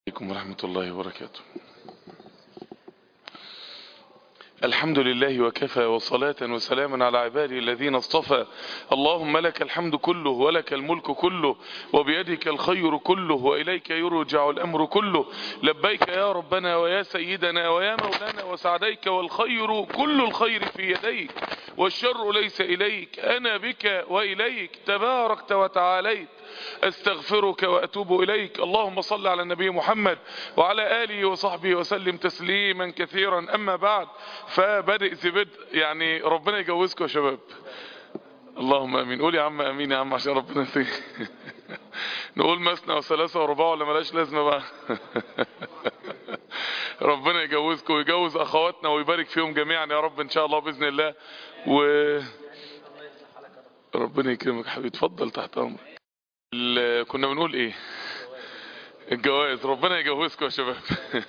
عليكم ورحمة الله وبركاته الحمد لله وكفى وصلاة وسلاما على عباده الذين اصطفى اللهم لك الحمد كله ولك الملك كله وبيدك الخير كله وإليك يرجع الأمر كله لبيك يا ربنا ويا سيدنا ويا مولانا وسعديك والخير كل الخير في يديك والشر ليس إليك أنا بك وإليك تباركت وتعاليت استغفرك واتوب اليك اللهم صل على النبي محمد وعلى اله وصحبه وسلم تسليما كثيرا اما بعد فبدء زبد يعني ربنا يجوزكم يا شباب اللهم امين قول يا عم امين يا عم عشان ربنا يسير نقول مثنى وثلاثة ورباع ولا ملاش لازمة بقى ربنا يجوزكم ويجوز اخواتنا ويبارك فيهم جميعا يا رب ان شاء الله باذن الله و ربنا يكرمك حبيبي اتفضل تحت امرك ال- كنا بنقول ايه الجواز ربنا يجوزكم يا شباب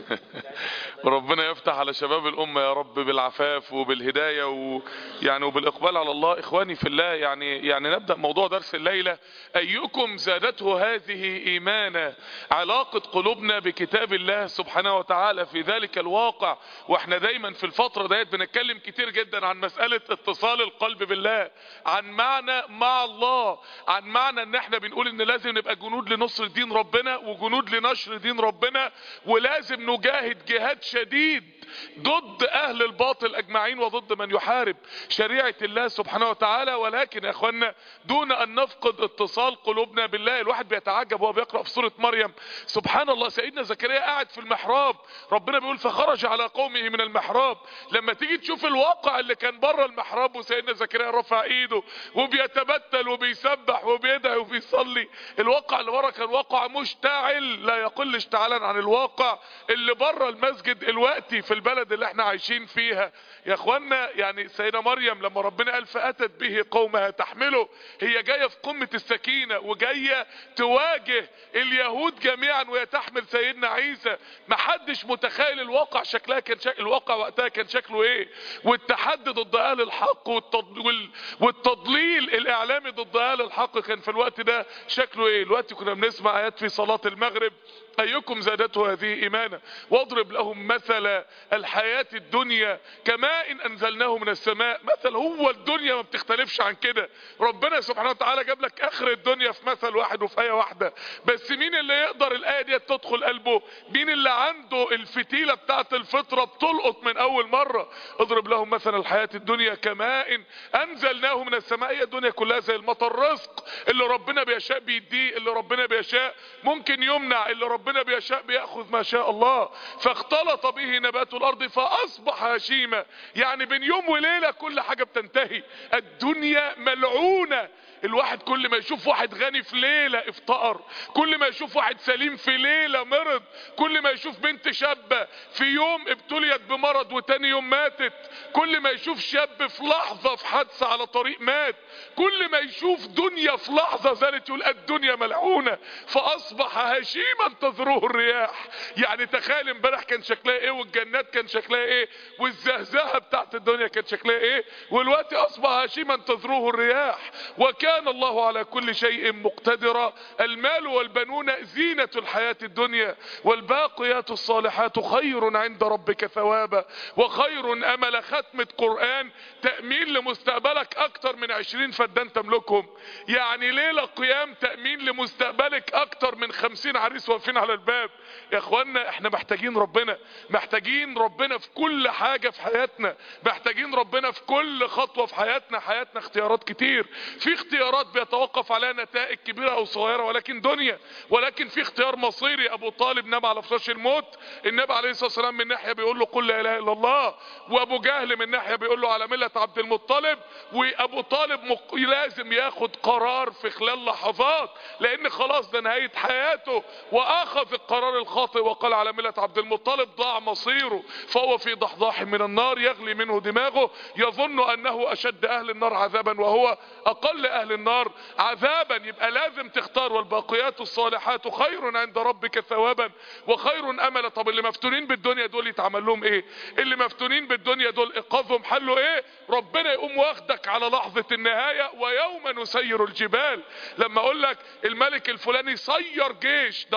وربنا يفتح على شباب الأمة يا رب بالعفاف وبالهداية ويعني وبالإقبال على الله إخواني في الله يعني يعني نبدأ موضوع درس الليلة أيكم زادته هذه إيمانا علاقة قلوبنا بكتاب الله سبحانه وتعالى في ذلك الواقع واحنا دايما في الفترة ديت بنتكلم كتير جدا عن مسألة اتصال القلب بالله عن معنى مع الله عن معنى ان احنا بنقول ان لازم نبقى جنود لنصر دين ربنا وجنود لنشر دين ربنا ولازم نجاهد جهاد شديد ضد اهل الباطل اجمعين وضد من يحارب شريعة الله سبحانه وتعالى ولكن يا اخوانا دون ان نفقد اتصال قلوبنا بالله الواحد بيتعجب وهو بيقرأ في سورة مريم سبحان الله سيدنا زكريا قاعد في المحراب ربنا بيقول فخرج على قومه من المحراب لما تيجي تشوف الواقع اللي كان بره المحراب وسيدنا زكريا رفع ايده وبيتبتل وبيسبح وبيدعي وبيصلي الواقع اللي بره كان واقع مشتعل لا يقل اشتعالا عن الواقع اللي بره المسجد الوقتي في البلد اللي احنا عايشين فيها يا اخوانا يعني سيدة مريم لما ربنا قال فاتت به قومها تحمله هي جاية في قمة السكينة وجاية تواجه اليهود جميعا وهي تحمل سيدنا عيسى محدش متخيل الواقع شكلها كان شك... الواقع وقتها كان شكله ايه والتحدي ضد اهل الحق والتض... وال... والتضليل الاعلامي ضد اهل الحق كان في الوقت ده شكله ايه الوقت كنا بنسمع ايات في صلاة المغرب ايكم زادته هذه ايمانا واضرب لهم مثل الحياة الدنيا كماء ان انزلناه من السماء مثل هو الدنيا ما بتختلفش عن كده ربنا سبحانه وتعالى جاب لك اخر الدنيا في مثل واحد وفي ايه واحدة بس مين اللي يقدر الايه دي تدخل قلبه مين اللي عنده الفتيلة بتاعت الفطرة بتلقط من اول مرة اضرب لهم مثل الحياة الدنيا كماء انزلناه من السماء هي الدنيا كلها زي المطر رزق اللي ربنا بيشاء بيديه اللي ربنا بيشاء ممكن يمنع اللي ربنا بيشاء بياخذ ما شاء الله فاختلط به نبات الارض فاصبح هشيما يعني بين يوم وليلة كل حاجة بتنتهي الدنيا ملعونة الواحد كل ما يشوف واحد غني في ليلة افتقر كل ما يشوف واحد سليم في ليلة مرض كل ما يشوف بنت شابة في يوم ابتليت بمرض وتاني يوم ماتت كل ما يشوف شاب في لحظة في حادثة على طريق مات كل ما يشوف دنيا في لحظة زالت يقول الدنيا ملعونة فاصبح هشيما تذروه الرياح يعني تخيل امبارح كان شكلها ايه والجنات كان شكلها ايه والزهزهة بتاعت الدنيا كان شكلها ايه والوقت اصبح هشيما تذروه الرياح وكان الله على كل شيء مقتدرا المال والبنون زينة الحياة الدنيا والباقيات الصالحات خير عند ربك ثوابا وخير امل ختمة قرآن تأمين لمستقبلك اكتر من عشرين فدان تملكهم يعني ليلة قيام تأمين لمستقبلك اكتر من خمسين عريس واقفين على الباب يا اخوانا احنا محتاجين ربنا محتاجين ربنا في كل حاجة في حياتنا محتاجين ربنا في كل خطوة في حياتنا حياتنا اختيارات كتير في اختيارات بيتوقف عليها نتائج كبيرة او صغيرة ولكن دنيا ولكن في اختيار مصيري ابو طالب نام على فراش الموت النبي عليه الصلاة والسلام من ناحية بيقول له قل لا اله الا الله وابو جهل من ناحية بيقول له على ملة عبد المطلب وابو طالب مق... لازم ياخد قرار في خلال لحظات لان خلاص ده نهاية حياته واخذ القرار الخاطئ وقال على ملة عبد المطلب ضاع مصيره فهو في ضحضاح من النار يغلي منه دماغه يظن انه اشد اهل النار عذابا وهو اقل اهل النار عذابا يبقى لازم تختار والباقيات الصالحات خير عند ربك ثوابا وخير املا طب اللي مفتونين بالدنيا دول يتعمل لهم ايه اللي مفتونين بالدنيا دول ايقاظهم حله ايه ربنا يقوم واخدك على لحظة النهاية ويوم نسير الجبال لما اقول لك الملك الفلاني سير جيش ده ربنا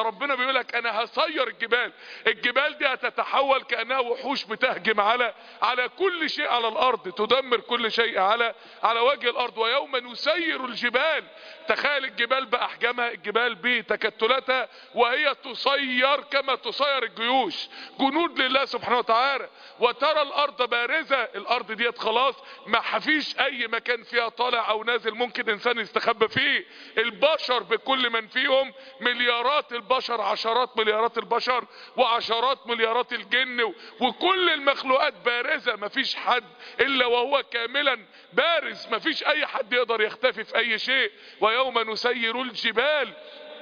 بيقول لك انا هصير الجبال الجبال دي هتتحول كانها وحوش بتهجم على على كل شيء على الارض تدمر كل شيء على على وجه الارض ويوم نسير الجبال تخيل الجبال باحجامها الجبال بتكتلاتها وهي تصير كما تصير الجيوش جنود لله سبحانه وتعالى وترى الارض بارزه الارض ديت خلاص ما فيش اي مكان فيها طالع او نازل ممكن انسان يستخبى فيه البشر بكل من فيهم مليارات البشر عشرات مليارات البشر وعشرات مليارات الجن وكل المخلوقات بارزه ما فيش حد الا وهو كاملا بارز ما فيش اي حد يقدر يختفي في اي شيء ويوم نسير الجبال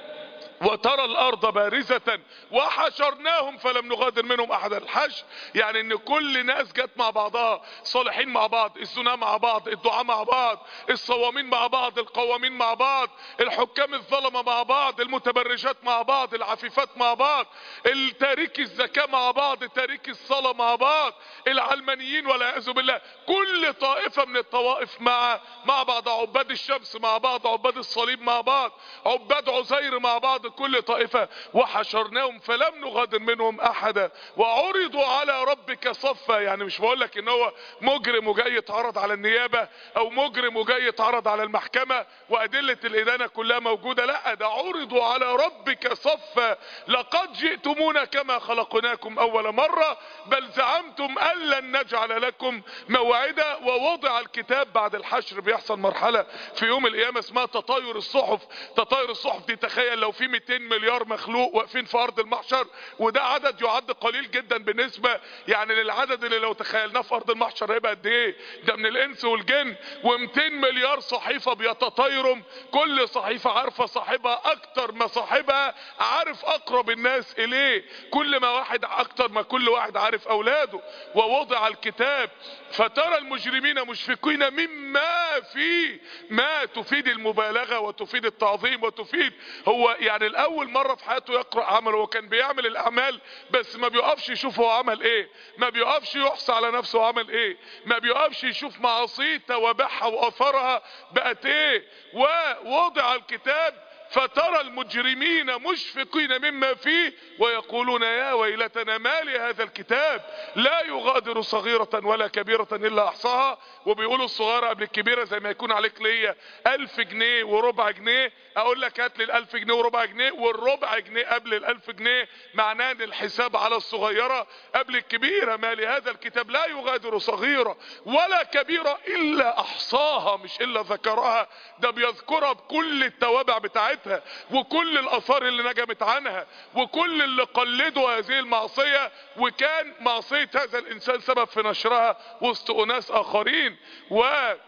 وترى الارض بارزة وحشرناهم فلم نغادر منهم احدا الحشر يعني ان كل ناس جت مع بعضها صالحين مع بعض الزنا مع بعض الدعاء مع بعض الصوامين مع بعض القوامين مع بعض الحكام الظلمة مع بعض المتبرجات مع بعض العفيفات مع بعض التارك الزكاة مع بعض تارك الصلاة مع بعض العلمانيين والعياذ بالله كل طائفة من الطوائف مع مع بعض عباد الشمس مع بعض عباد الصليب مع بعض عباد عزير مع بعض كل طائفة وحشرناهم فلم نغادر منهم احدا وعرضوا على ربك صفا يعني مش بقول لك ان هو مجرم وجاي يتعرض على النيابة او مجرم وجاي يتعرض على المحكمة وادلة الادانة كلها موجودة لا ده عرضوا على ربك صفا لقد جئتمونا كما خلقناكم اول مرة بل زعمتم ان لن نجعل لكم موعدا ووضع الكتاب بعد الحشر بيحصل مرحلة في يوم القيامة اسمها تطاير الصحف تطاير الصحف دي تخيل لو في 200 مليار مخلوق واقفين في ارض المحشر وده عدد يعد قليل جدا بالنسبة يعني للعدد اللي لو تخيلناه في ارض المحشر هيبقى قد ايه ده من الانس والجن و200 مليار صحيفة بيتطايروا كل صحيفة عارفة صاحبها اكتر ما صاحبها عارف اقرب الناس اليه كل ما واحد اكتر ما كل واحد عارف اولاده ووضع الكتاب فترى المجرمين مشفقين مما فيه ما تفيد المبالغة وتفيد التعظيم وتفيد هو يعني الاول مرة في حياته يقرأ عمله هو كان بيعمل الاعمال بس ما بيقفش يشوف هو عمل ايه ما بيقفش يحصى على نفسه عمل ايه ما بيقفش يشوف معاصيه توابعها واثرها بقت ايه ووضع الكتاب فترى المجرمين مشفقين مما فيه ويقولون يا ويلتنا ما لهذا الكتاب لا يغادر صغيرة ولا كبيرة الا احصاها وبيقولوا الصغيرة قبل الكبيرة زي ما يكون عليك ليا الف جنيه وربع جنيه اقول لك هات لي الالف جنيه وربع جنيه والربع جنيه قبل الالف جنيه معناه ان الحساب على الصغيرة قبل الكبيرة ما لهذا الكتاب لا يغادر صغيرة ولا كبيرة الا احصاها مش الا ذكرها ده بيذكرها بكل التوابع بتاعتها بتاعتها وكل الاثار اللي نجمت عنها وكل اللي قلدوا هذه المعصية وكان معصية هذا الانسان سبب في نشرها وسط اناس اخرين و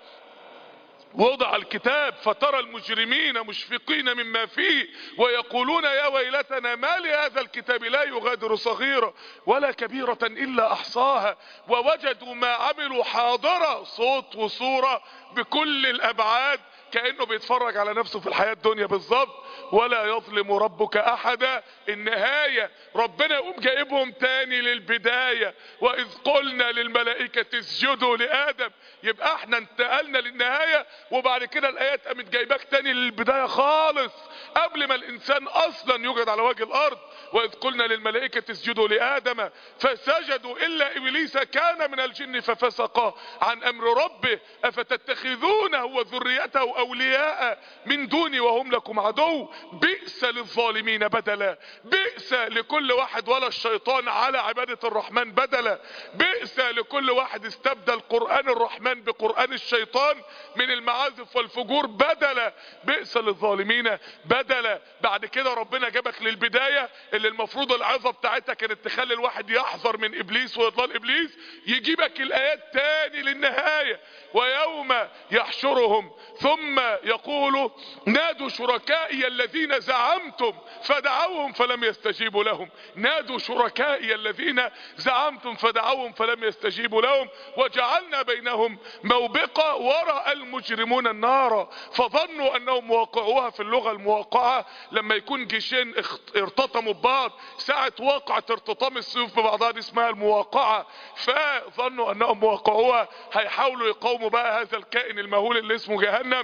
وضع الكتاب فترى المجرمين مشفقين مما فيه ويقولون يا ويلتنا ما لهذا الكتاب لا يغادر صغيرة ولا كبيرة الا احصاها ووجدوا ما عملوا حاضرة صوت وصورة بكل الابعاد كأنه بيتفرج على نفسه في الحياة الدنيا بالظبط ولا يظلم ربك احدا النهاية ربنا يقوم جايبهم تاني للبداية واذ قلنا للملائكة اسجدوا لادم يبقى احنا انتقلنا للنهاية وبعد كده الايات قامت جايباك تاني للبداية خالص قبل ما الانسان اصلا يوجد على وجه الارض واذ قلنا للملائكة اسجدوا لادم فسجدوا الا ابليس كان من الجن ففسق عن امر ربه افتتخذونه وذريته اولياء من دوني وهم لكم عدو بئس للظالمين بدلا بئس لكل واحد ولا الشيطان على عبادة الرحمن بدلا بئس لكل واحد استبدل قرآن الرحمن بقرآن الشيطان من المعازف والفجور بدلا بئس للظالمين بدلا بعد كده ربنا جابك للبداية اللي المفروض العظة بتاعتها كانت تخلي الواحد يحذر من ابليس واضلال ابليس يجيبك الايات تاني للنهاية ويوم يحشرهم ثم يقول نادوا شركائي الذين زعمتم فدعوهم فلم يستجيبوا لهم نادوا شركائي الذين زعمتم فدعوهم فلم يستجيبوا لهم وجعلنا بينهم موبقة ورأى المجرمون النار فظنوا انهم واقعوها في اللغة المواقعة لما يكون جيشين ارتطموا ببعض ساعة واقعة ارتطام السيوف ببعضها دي اسمها المواقعة فظنوا انهم واقعوها هيحاولوا يقاوموا بقى هذا الكائن المهول اللي اسمه جهنم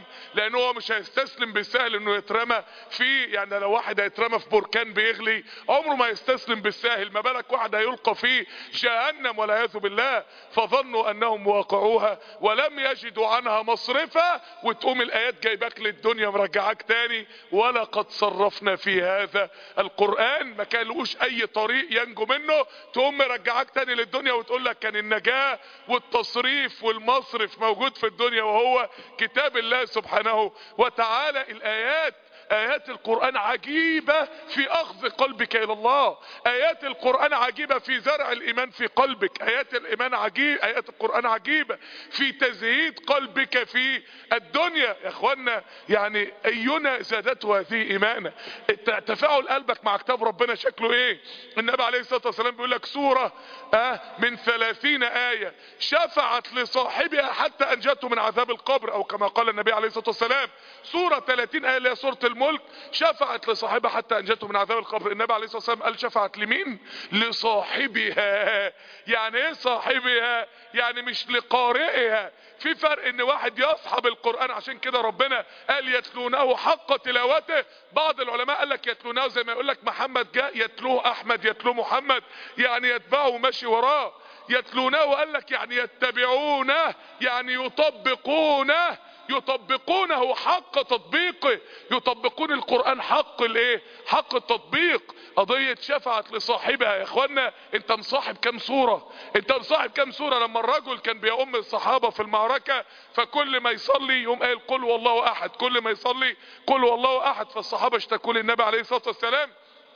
لان هو مش هيستسلم بالسهل انه يترمى في يعني لو واحد هيترمى في بركان بيغلي عمره ما يستسلم بالسهل ما بالك واحد هيلقى في جهنم والعياذ بالله فظنوا انهم واقعوها ولم يجدوا عنها مصرفا وتقوم الايات جايباك للدنيا مرجعاك تاني ولقد صرفنا في هذا القران ما كان لهوش اي طريق ينجو منه تقوم مرجعاك تاني للدنيا وتقول لك كان النجاه والتصريف والمصرف موجود في الدنيا وهو كتاب الله سبحانه وتعالى الايات ايات القرآن عجيبة في اخذ قلبك الى الله ايات القرآن عجيبة في زرع الايمان في قلبك ايات الايمان عجيب ايات القرآن عجيبة في تزهيد قلبك في الدنيا يا اخوانا يعني اينا زادته هذه ايمانا تفاعل قلبك مع كتاب ربنا شكله ايه النبي عليه الصلاة والسلام بيقول لك سورة آه من ثلاثين آية شفعت لصاحبها حتى انجته من عذاب القبر او كما قال النبي عليه الصلاة والسلام سورة 30 آية اللي هي سورة الملك شفعت لصاحبها حتى انجته من عذاب القبر النبي عليه الصلاة والسلام قال شفعت لمين لصاحبها يعني ايه صاحبها يعني مش لقارئها في فرق ان واحد يصحب القرآن عشان كده ربنا قال يتلونه حق تلاوته بعض العلماء قال لك يتلونه زي ما يقول لك محمد جاء يتلوه احمد يتلوه محمد يعني يتبعه ماشي وراه يتلونه وقال لك يعني يتبعونه يعني يطبقونه يطبقونه حق تطبيقه يطبقون القرآن حق الايه حق التطبيق قضية شفعت لصاحبها يا اخوانا انت مصاحب كام صورة انت مصاحب كام صورة لما الرجل كان بيؤم الصحابة في المعركة فكل ما يصلي يقوم قايل قل والله احد كل ما يصلي قل والله احد فالصحابة اشتكوا للنبي عليه الصلاة والسلام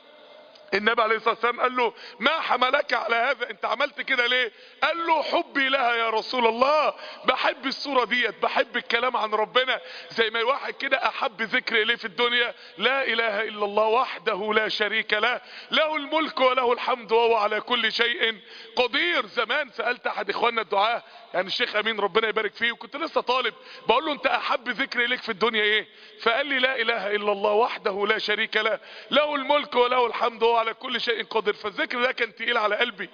النبي عليه الصلاة والسلام قال له ما حملك على هذا انت عملت كده ليه قال له حبي لها يا رسول الله بحب الصورة ديت بحب الكلام عن ربنا زي ما الواحد كده احب ذكر اليه في الدنيا لا اله الا الله وحده لا شريك له له الملك وله الحمد وهو على كل شيء قدير زمان سألت احد اخواننا الدعاء يعني الشيخ امين ربنا يبارك فيه وكنت لسه طالب بقول له انت احب ذكر اليك في الدنيا ايه فقال لي لا اله الا الله وحده لا شريك له له الملك وله الحمد وهو على كل شيء قدير فالذكر ده كان تقيل على قلبي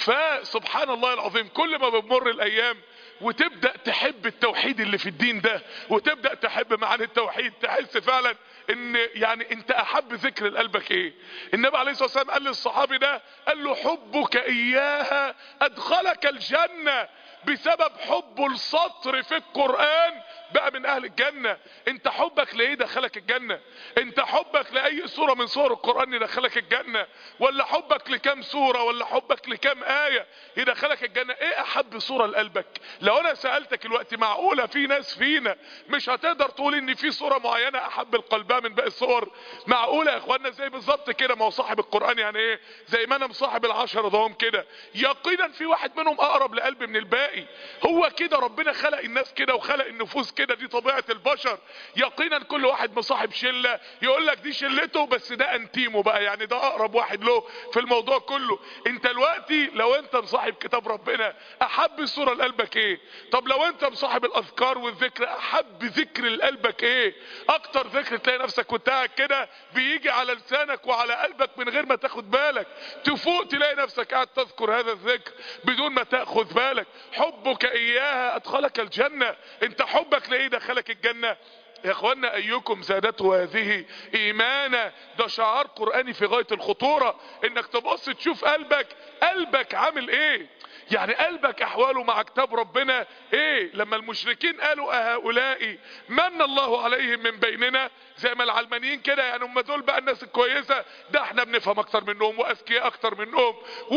فسبحان الله العظيم كل ما بمر الايام وتبدأ تحب التوحيد اللي في الدين ده وتبدأ تحب معاني التوحيد تحس فعلا ان يعني انت احب ذكر لقلبك ايه النبي عليه الصلاة والسلام قال للصحابي ده قال له حبك اياها ادخلك الجنة بسبب حبه السطر في القرآن بقى من اهل الجنة انت حبك لايه دخلك الجنة انت حبك لاي سورة من سور القرآن يدخلك الجنة ولا حبك لكام سورة ولا حبك لكام آية يدخلك الجنة ايه احب سورة لقلبك لو انا سألتك الوقت معقولة في ناس فينا مش هتقدر تقول ان في سورة معينة احب القلبها من باقي الصور معقولة يا اخوانا زي بالظبط كده ما هو صاحب القرآن يعني ايه زي ما انا مصاحب العشرة ضوام كده يقينا في واحد منهم اقرب لقلبي من الباقي هو كده ربنا خلق الناس كده وخلق النفوس كده دي طبيعة البشر يقينا كل واحد مصاحب شلة يقول لك دي شلته بس ده انتيمه بقى يعني ده اقرب واحد له في الموضوع كله انت دلوقتي لو انت مصاحب كتاب ربنا احب الصورة لقلبك ايه طب لو انت مصاحب الاذكار والذكر احب ذكر لقلبك ايه اكتر ذكر تلاقي نفسك وانت قاعد كده بيجي على لسانك وعلى قلبك من غير ما تاخد بالك تفوق تلاقي نفسك قاعد تذكر هذا الذكر بدون ما تاخذ بالك حبك اياها ادخلك الجنة انت حبك لايه دخلك الجنة يا اخوانا ايكم زادته هذه ايمانا ده شعار قرآني في غاية الخطورة انك تبص تشوف قلبك قلبك عامل ايه يعني قلبك احواله مع كتاب ربنا ايه لما المشركين قالوا اهؤلاء من الله عليهم من بيننا زي ما العلمانيين كده يعني هم دول بقى الناس الكويسة ده احنا بنفهم اكتر منهم واذكياء اكتر منهم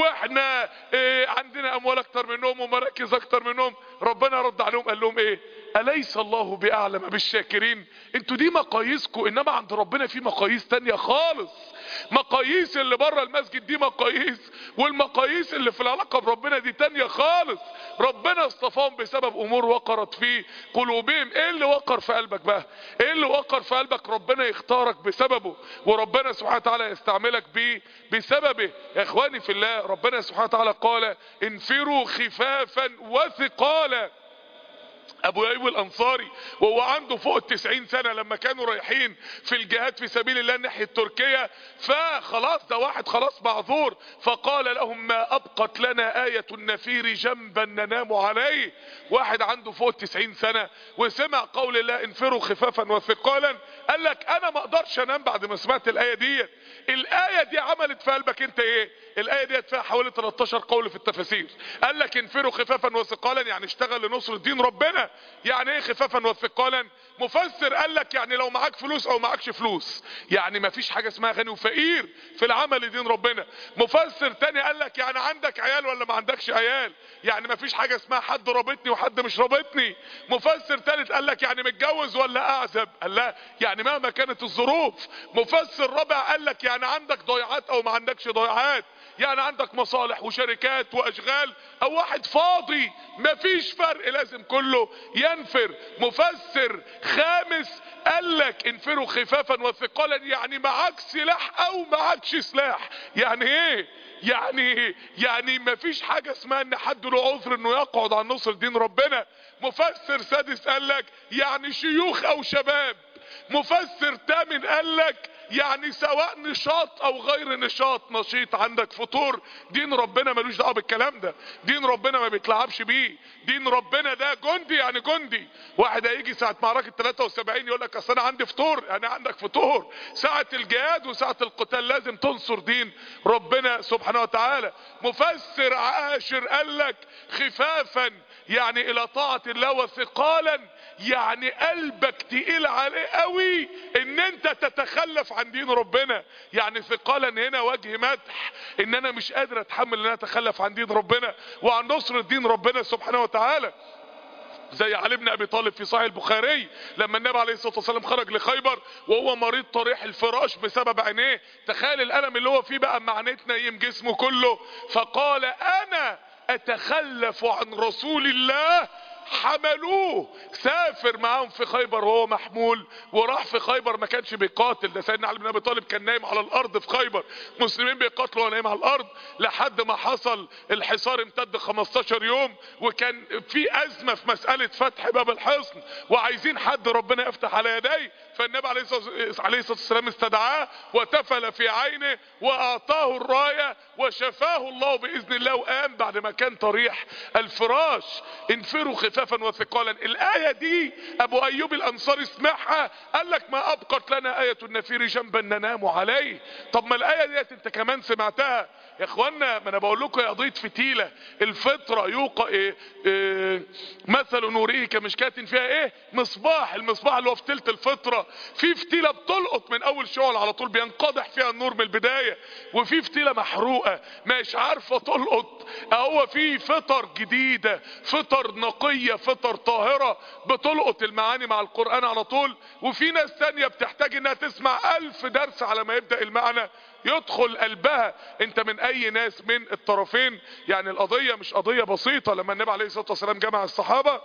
واحنا ايه عندنا اموال اكتر منهم ومراكز اكتر منهم ربنا رد عليهم قال لهم ايه اليس الله باعلم بالشاكرين انتوا دي مقاييسكم انما عند ربنا في مقاييس تانية خالص مقاييس اللي بره المسجد دي مقاييس والمقاييس اللي في العلاقة بربنا دي تانية خالص ربنا اصطفاهم بسبب امور وقرت في قلوبهم ايه اللي وقر في قلبك بقى ايه اللي وقر في قلبك ربنا يختارك بسببه وربنا سبحانه وتعالى يستعملك بيه بسببه يا اخواني في الله ربنا سبحانه وتعالى قال انفروا خفافا وثقالا ابو ايوب الانصاري وهو عنده فوق التسعين سنة لما كانوا رايحين في الجهاد في سبيل الله ناحية تركيا فخلاص ده واحد خلاص معذور فقال لهم ما ابقت لنا آية النفير جنبا ننام عليه واحد عنده فوق التسعين سنة وسمع قول الله انفروا خفافا وثقالا قال لك انا ما اقدرش انام بعد ما سمعت الاية دي الاية دي عملت في قلبك انت ايه الاية دي فيها حوالي 13 قول في التفاسير قال لك انفروا خفافا وثقالا يعني اشتغل لنصر دين ربنا يعني ايه خفافا وثقالا مفسر قال لك يعني لو معاك فلوس او معاكش فلوس يعني ما فيش حاجة اسمها غني وفقير في العمل دين ربنا مفسر تاني قال لك يعني عندك عيال ولا ما عندكش عيال يعني ما فيش حاجة اسمها حد رابطني وحد مش رابطني مفسر تالت قال لك يعني متجوز ولا اعزب قال لا يعني مهما كانت الظروف مفسر رابع قال لك يعني عندك ضيعات او ما عندكش ضيعات يعني عندك مصالح وشركات واشغال او واحد فاضي مفيش فرق لازم كله ينفر مفسر خامس قال لك انفروا خفافا وثقالا يعني معاك سلاح او معاكش سلاح يعني ايه يعني يعني مفيش حاجة اسمها ان حد له عذر انه يقعد عن نصر دين ربنا مفسر سادس قال لك يعني شيوخ او شباب مفسر تامن قال لك يعني سواء نشاط او غير نشاط نشيط عندك فطور دين ربنا ملوش دعوه بالكلام ده دين ربنا ما بيتلعبش بيه دين ربنا ده جندي يعني جندي واحد هيجي ساعه معركه 73 يقول لك اصل انا عندي فطور يعني عندك فطور ساعه الجهاد وساعه القتال لازم تنصر دين ربنا سبحانه وتعالى مفسر عاشر قال لك خفافا يعني الى طاعه الله وثقالا يعني قلبك تقيل عليه قوي ان انت تتخلف عن دين ربنا يعني ثقالا هنا وجه مدح ان انا مش قادر اتحمل ان انا اتخلف عن دين ربنا وعن نصر دين ربنا سبحانه وتعالى زي علي بن ابي طالب في صحيح البخاري لما النبي عليه الصلاه والسلام خرج لخيبر وهو مريض طريح الفراش بسبب عينيه تخيل الالم اللي هو فيه بقى معناه نايم جسمه كله فقال انا اتخلف عن رسول الله حملوه سافر معاهم في خيبر وهو محمول وراح في خيبر ما كانش بيقاتل ده سيدنا علي بن ابي طالب كان نايم على الارض في خيبر مسلمين بيقاتلوا وهو نايم على الارض لحد ما حصل الحصار امتد 15 يوم وكان في ازمه في مساله فتح باب الحصن وعايزين حد ربنا يفتح على يديه فالنبي عليه الصلاه والسلام استدعاه وتفل في عينه واعطاه الرايه وشفاه الله باذن الله وقام بعد ما كان طريح الفراش انفروا خفافا وثقالا الايه دي ابو ايوب الانصاري سمعها قال لك ما ابقت لنا ايه النفير جنبا ننام عليه طب ما الايه ديت انت كمان سمعتها يا اخوانا ما انا بقول لكم يا قضيه فتيله الفطره يوقع إيه إيه مثل نوره كمشكاه فيها ايه مصباح المصباح اللي هو فتيله الفطره في فتيله بتلقط من اول شعل على طول بينقضح فيها النور من البدايه وفي فتيله محروقه مش عارفه تلقط هو في فطر جديده فطر نقيه فطر طاهره بتلقط المعاني مع القران على طول وفي ناس تانية بتحتاج انها تسمع الف درس على ما يبدا المعنى يدخل قلبها انت من اي ناس من الطرفين يعني القضية مش قضية بسيطة لما النبي عليه الصلاة والسلام جمع الصحابة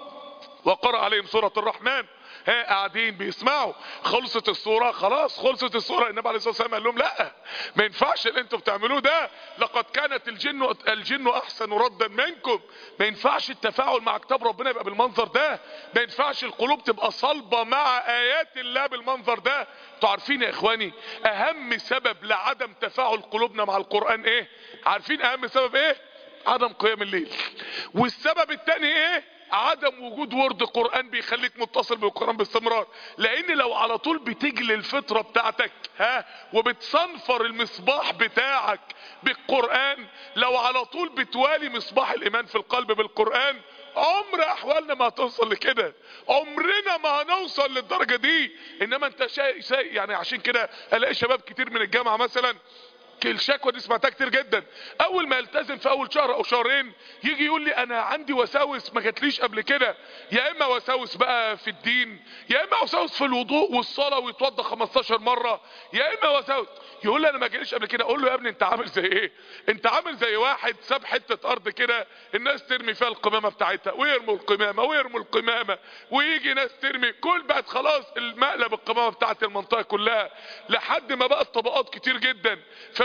وقرأ عليهم سورة الرحمن ها قاعدين بيسمعوا خلصت الصورة خلاص خلصت الصورة النبي عليه الصلاة والسلام قال لهم لا ما ينفعش اللي انتوا بتعملوه ده لقد كانت الجن الجن احسن ردا منكم ما ينفعش التفاعل مع كتاب ربنا يبقى بالمنظر ده ما ينفعش القلوب تبقى صلبة مع ايات الله بالمنظر ده انتوا عارفين يا اخواني اهم سبب لعدم تفاعل قلوبنا مع القرآن ايه عارفين اهم سبب ايه عدم قيام الليل والسبب التاني ايه عدم وجود ورد قرآن بيخليك متصل بالقرآن باستمرار لان لو على طول بتجلي الفطرة بتاعتك ها وبتصنفر المصباح بتاعك بالقرآن لو على طول بتوالي مصباح الايمان في القلب بالقرآن عمر احوالنا ما هتوصل لكده عمرنا ما هنوصل للدرجة دي انما انت شيء شيء يعني عشان كده الاقي شباب كتير من الجامعة مثلا الشكوى دي سمعتها كتير جدا اول ما يلتزم في اول شهر او شهرين يجي يقول لي انا عندي وساوس ما جاتليش قبل كده يا اما وساوس بقى في الدين يا اما وساوس في الوضوء والصلاه ويتوضى 15 مره يا اما وساوس يقول لي انا ما جاليش قبل كده اقول له يا ابني انت عامل زي ايه انت عامل زي واحد ساب حته ارض كده الناس ترمي فيها القمامه بتاعتها ويرموا القمامه ويرموا القمامه ويجي ناس ترمي كل بقت خلاص المقلب القمامه بتاعت المنطقه كلها لحد ما بقت طبقات كتير جدا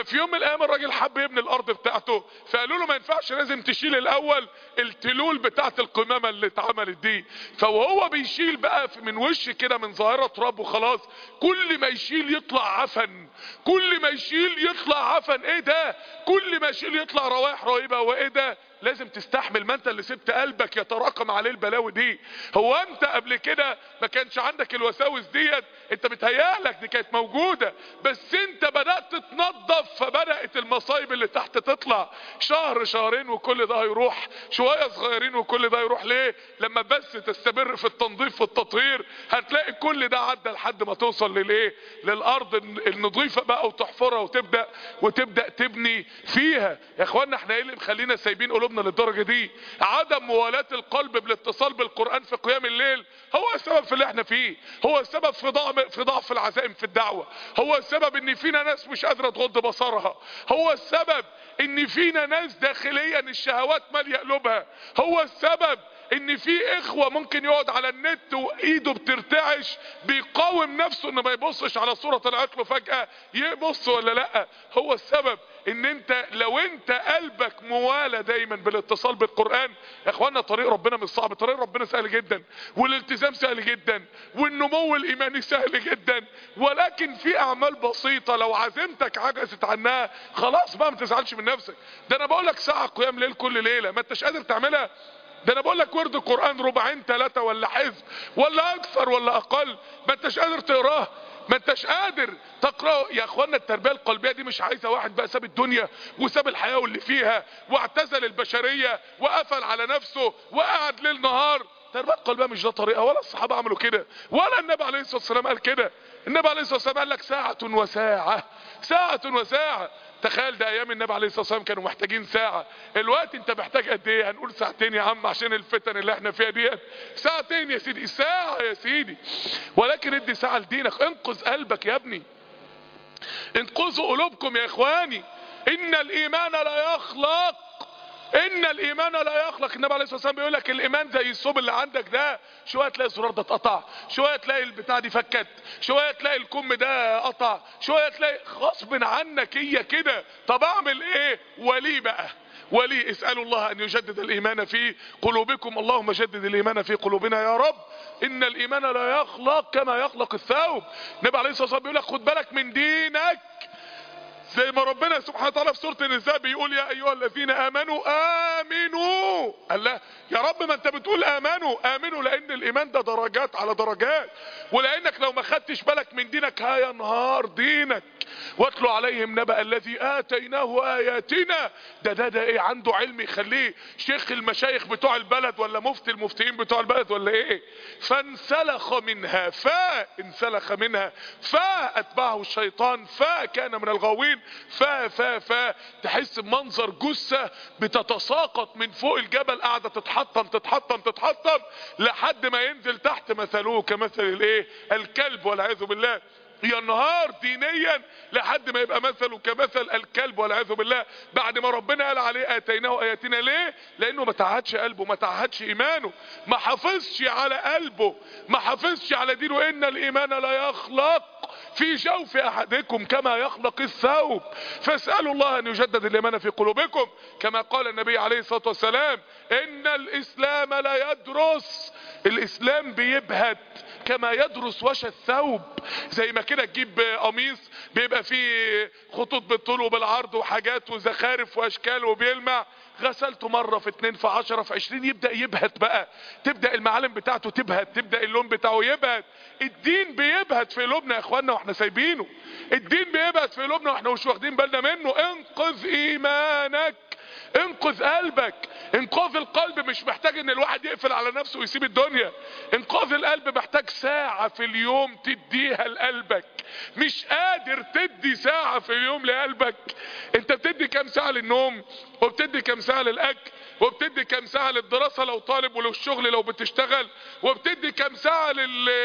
ففي يوم من الايام الراجل حب يبني الارض بتاعته فقالوا له ما ينفعش لازم تشيل الاول التلول بتاعت القمامه اللي اتعملت دي فوهو بيشيل بقى من وش كده من ظاهره تراب وخلاص كل ما يشيل يطلع عفن كل ما يشيل يطلع عفن ايه ده كل ما يشيل يطلع روايح رهيبه وايه ده لازم تستحمل ما انت اللي سبت قلبك يتراكم عليه البلاوي دي هو انت قبل كده ما كانش عندك الوساوس ديت انت بتهيالك دي كانت موجودة بس انت بدأت تتنظف فبدأت المصايب اللي تحت تطلع شهر شهرين وكل ده هيروح شوية صغيرين وكل ده هيروح ليه لما بس تستمر في التنظيف والتطهير هتلاقي كل ده عدى لحد ما توصل للايه للارض النظيفة بقى وتحفرها وتبدأ وتبدأ تبني فيها يا اخوانا احنا ايه اللي مخلينا سايبين قلوبنا للدرجة دي عدم موالاة القلب بالاتصال بالقرآن في قيام الليل هو السبب في اللي احنا فيه هو السبب في ضعف في ضعف العزائم في الدعوة هو السبب ان فينا ناس مش قادرة تغض بصرها هو السبب ان فينا ناس داخليا الشهوات مالية قلوبها هو السبب ان في اخوة ممكن يقعد على النت وايده بترتعش بيقاوم نفسه انه ما يبصش على صورة طلعت له فجأة يبص ولا لا هو السبب ان انت لو انت قلبك موالى دايما بالاتصال بالقرآن يا اخوانا طريق ربنا مش صعب طريق ربنا سهل جدا والالتزام سهل جدا والنمو الايماني سهل جدا ولكن في اعمال بسيطة لو عزمتك عجزت عنها خلاص بقى ما تزعلش من نفسك ده انا بقول لك ساعة قيام ليل كل ليلة ما انتش قادر تعملها ده انا بقول لك ورد القرآن ربعين ثلاثة ولا حزب ولا اكثر ولا اقل ما انتش قادر تقراه ما انتش قادر تقرأ يا اخوانا التربية القلبية دي مش عايزة واحد بقى ساب الدنيا وساب الحياة واللي فيها واعتزل البشرية وقفل على نفسه وقعد ليل نهار التربية القلبية مش ده طريقة ولا الصحابة عملوا كده ولا النبي عليه الصلاة والسلام قال كده النبي عليه الصلاة والسلام قال لك ساعة وساعة ساعة وساعة تخيل ده ايام النبي عليه الصلاه والسلام كانوا محتاجين ساعه الوقت انت محتاج قد ايه هنقول ساعتين يا عم عشان الفتن اللي احنا فيها ديت ساعتين يا سيدي ساعه يا سيدي ولكن ادي ساعه لدينك انقذ قلبك يا ابني انقذوا قلوبكم يا اخواني ان الايمان لا يخلق ان الايمان لا يخلق النبي عليه الصلاه والسلام بيقول لك الايمان زي الصوب اللي عندك ده شويه تلاقي الزرار ده اتقطع شويه تلاقي البتاع دي فكت شويه تلاقي الكم ده قطع شويه تلاقي غصب عنك هي كده طب اعمل ايه وليه بقى ولي اسألوا الله ان يجدد الايمان في قلوبكم اللهم جدد الايمان في قلوبنا يا رب ان الايمان لا يخلق كما يخلق الثوب النبي عليه الصلاه والسلام بيقول لك خد بالك من دينك زي ما ربنا سبحانه وتعالى في سورة النساء بيقول يا ايها الذين امنوا امنوا الله يا رب ما انت بتقول امنوا امنوا لان الايمان ده درجات على درجات ولانك لو ما خدتش بالك من دينك هينهار دينك واتلو عليهم نبأ الذي اتيناه اياتنا ده ده ده ايه عنده علم يخليه شيخ المشايخ بتوع البلد ولا مفتي المفتيين بتوع البلد ولا ايه فانسلخ منها فانسلخ منها فاتبعه الشيطان فكان من الغاوين فا فا فا تحس بمنظر جثة بتتساقط من فوق الجبل قاعدة تتحطم تتحطم تتحطم لحد ما ينزل تحت مثله كمثل الايه الكلب والعياذ بالله ينهار دينيا لحد ما يبقى مثله كمثل الكلب والعياذ بالله بعد ما ربنا قال عليه اتيناه اياتنا ليه لانه ما تعهدش قلبه ما تعهدش ايمانه ما حافظش على قلبه ما حافظش على دينه ان الايمان لا يخلق في جوف احدكم كما يخلق الثوب فاسألوا الله ان يجدد الايمان في قلوبكم كما قال النبي عليه الصلاة والسلام ان الاسلام لا يدرس الاسلام بيبهت كما يدرس وش الثوب زي ما كده تجيب قميص بيبقى فيه خطوط بالطول وبالعرض وحاجات وزخارف واشكال وبيلمع غسلته مرة في اتنين في عشرة في عشرين يبدأ يبهت بقى تبدأ المعالم بتاعته تبهت تبدأ اللون بتاعه يبهت الدين بيبهت في قلوبنا يا اخوانا واحنا سايبينه الدين بيبهت في قلوبنا واحنا مش واخدين بالنا منه انقذ ايمانك انقذ قلبك انقاذ القلب مش محتاج ان الواحد يقفل على نفسه ويسيب الدنيا انقاذ القلب محتاج ساعة في اليوم تديها لقلبك مش قادر تدي ساعة في اليوم لقلبك انت بتدي كام ساعة للنوم وبتدي كام ساعة للاكل وبتدي كام ساعة للدراسة لو طالب وللشغل لو بتشتغل وبتدي كام ساعة لل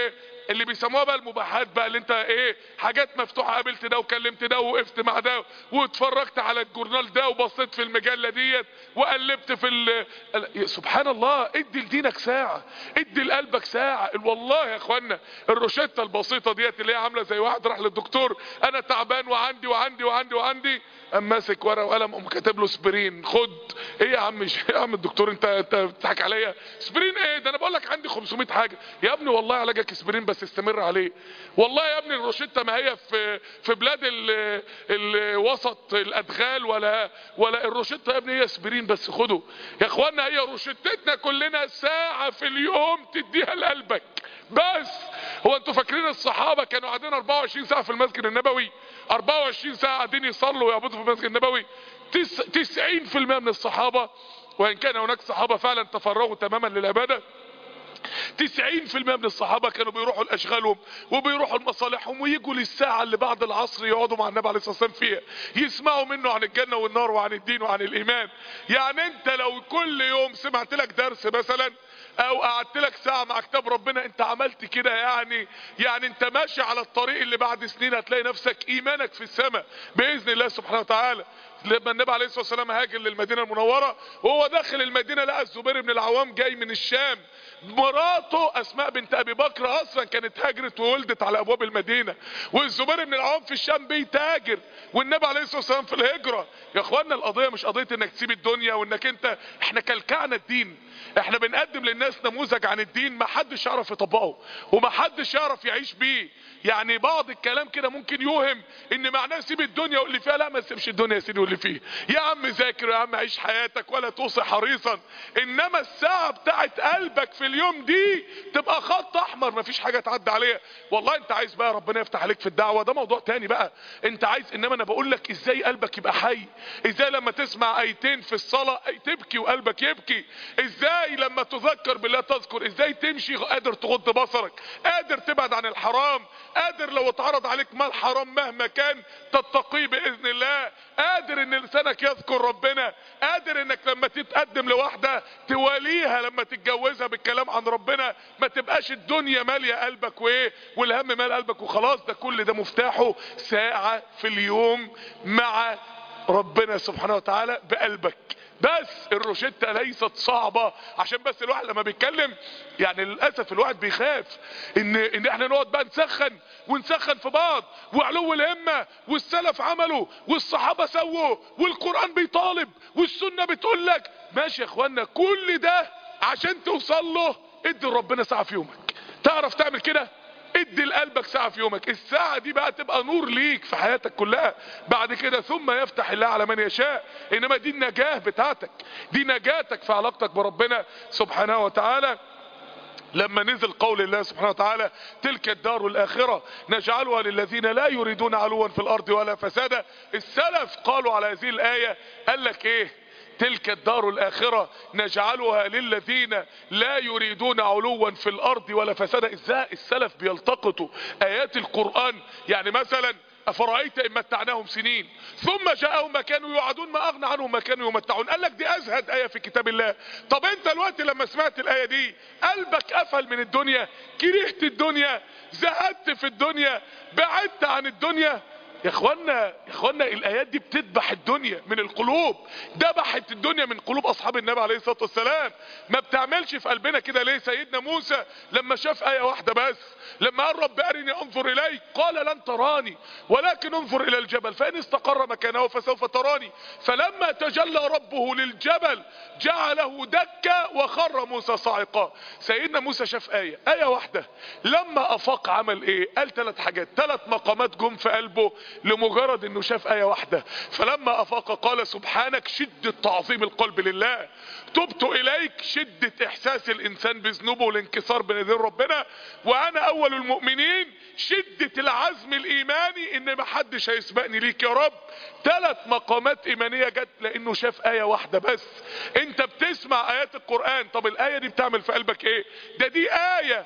اللي بيسموها بقى المباحات بقى اللي انت ايه حاجات مفتوحه قابلت ده وكلمت ده ووقفت مع ده واتفرجت على الجورنال ده وبصيت في المجله ديت وقلبت في ال... سبحان الله ادي لدينك ساعه ادي لقلبك ساعه والله يا اخوانا الروشته البسيطه ديت اللي هي عامله زي واحد راح للدكتور انا تعبان وعندي وعندي وعندي وعندي قام ماسك ورقه وقلم قام كاتب له سبرين خد ايه يا عم يا عم الدكتور انت انت بتضحك عليا سبرين ايه ده انا بقول لك عندي 500 حاجه يا ابني والله علاجك سبرين بس استمر عليه والله يا ابني الروشته ما هي في في بلاد ال الوسط الادغال ولا ولا الروشته يا ابني هي سبرين بس خده يا اخوانا هي روشتتنا كلنا ساعه في اليوم تديها لقلبك بس هو انتوا فاكرين الصحابه كانوا قاعدين 24 ساعه في المسجد النبوي 24 ساعه قاعدين يصلوا ويعبدوا في المسجد النبوي 90% من الصحابه وان كان هناك صحابه فعلا تفرغوا تماما للعباده 90% من الصحابة كانوا بيروحوا لأشغالهم وبيروحوا لمصالحهم ويجوا للساعة اللي بعد العصر يقعدوا مع النبي عليه الصلاة والسلام فيها يسمعوا منه عن الجنة والنار وعن الدين وعن الإيمان يعني انت لو كل يوم سمعت لك درس مثلا او قعدت لك ساعة مع كتاب ربنا انت عملت كده يعني يعني انت ماشي على الطريق اللي بعد سنين هتلاقي نفسك ايمانك في السماء باذن الله سبحانه وتعالى لما النبي عليه الصلاه والسلام هاجر للمدينه المنوره وهو داخل المدينه لقى الزبير بن العوام جاي من الشام مراته اسماء بنت ابي بكر اصلا كانت هاجرت وولدت على ابواب المدينه والزبير بن العوام في الشام بيتاجر والنبي عليه الصلاه والسلام في الهجره يا اخوانا القضيه مش قضيه انك تسيب الدنيا وانك انت احنا كلكعنا الدين احنا بنقدم للناس نموذج عن الدين ما حدش يعرف يطبقه وما حدش يعرف يعيش بيه يعني بعض الكلام كده ممكن يوهم ان معناه سيب الدنيا واللي فيها لا ما تسيبش الدنيا يا سيدي واللي فيه يا عم ذاكر يا عم عيش حياتك ولا توصي حريصا انما الساعه بتاعت قلبك في اليوم دي تبقى خط احمر ما فيش حاجه تعدي عليها والله انت عايز بقى ربنا يفتح عليك في الدعوه ده موضوع تاني بقى انت عايز انما انا بقول لك ازاي قلبك يبقى حي ازاي لما تسمع ايتين في الصلاه أي تبكي وقلبك يبكي ازاي لما تذكر بالله تذكر ازاي تمشي قادر تغض بصرك قادر تبعد عن الحرام قادر لو اتعرض عليك مال حرام مهما كان تتقيه باذن الله قادر ان لسانك يذكر ربنا قادر انك لما تتقدم لواحدة تواليها لما تتجوزها بالكلام عن ربنا ما تبقاش الدنيا مالية قلبك وايه والهم مال قلبك وخلاص ده كل ده مفتاحه ساعة في اليوم مع ربنا سبحانه وتعالى بقلبك بس الروشتة ليست صعبة عشان بس الواحد لما بيتكلم يعني للأسف الواحد بيخاف ان, إن احنا نقعد بقى نسخن ونسخن في بعض وعلو الهمة والسلف عملوا والصحابة سووا والقرآن بيطالب والسنة بتقول لك ماشي يا اخوانا كل ده عشان توصل له ادي ربنا ساعة في يومك تعرف تعمل كده ادي لقلبك ساعة في يومك الساعة دي بقى تبقى نور ليك في حياتك كلها بعد كده ثم يفتح الله على من يشاء انما دي النجاة بتاعتك دي نجاتك في علاقتك بربنا سبحانه وتعالى لما نزل قول الله سبحانه وتعالى تلك الدار الآخرة نجعلها للذين لا يريدون علوا في الأرض ولا فسادا السلف قالوا على هذه الآية قال لك ايه تلك الدار الآخرة نجعلها للذين لا يريدون علوا في الأرض ولا فسادا ازاي السلف بيلتقطوا آيات القرآن يعني مثلا أفرأيت إن متعناهم سنين ثم جاءهم ما كانوا يوعدون ما أغنى عنهم ما كانوا يمتعون قال لك دي أزهد آية في كتاب الله طب أنت الوقت لما سمعت الآية دي قلبك قفل من الدنيا كرهت الدنيا زهدت في الدنيا بعدت عن الدنيا يا اخوانا يا اخوانا الايات دي بتذبح الدنيا من القلوب ذبحت الدنيا من قلوب اصحاب النبي عليه الصلاه والسلام ما بتعملش في قلبنا كده ليه سيدنا موسى لما شاف ايه واحده بس لما قال رب ارني انظر اليك قال لن تراني ولكن انظر الى الجبل فان استقر مكانه فسوف تراني فلما تجلى ربه للجبل جعله دكا وخر موسى صاعقا سيدنا موسى شاف ايه ايه واحده لما افاق عمل ايه قال ثلاث حاجات ثلاث مقامات جم في قلبه لمجرد انه شاف ايه واحده فلما افاق قال سبحانك شده تعظيم القلب لله تبت اليك شده احساس الانسان بذنوبه والانكسار بين يدين ربنا وانا اول المؤمنين شده العزم الايماني ان محدش هيسبقني ليك يا رب ثلاث مقامات ايمانيه جت لانه شاف ايه واحده بس انت بتسمع ايات القران طب الايه دي بتعمل في قلبك ايه ده دي ايه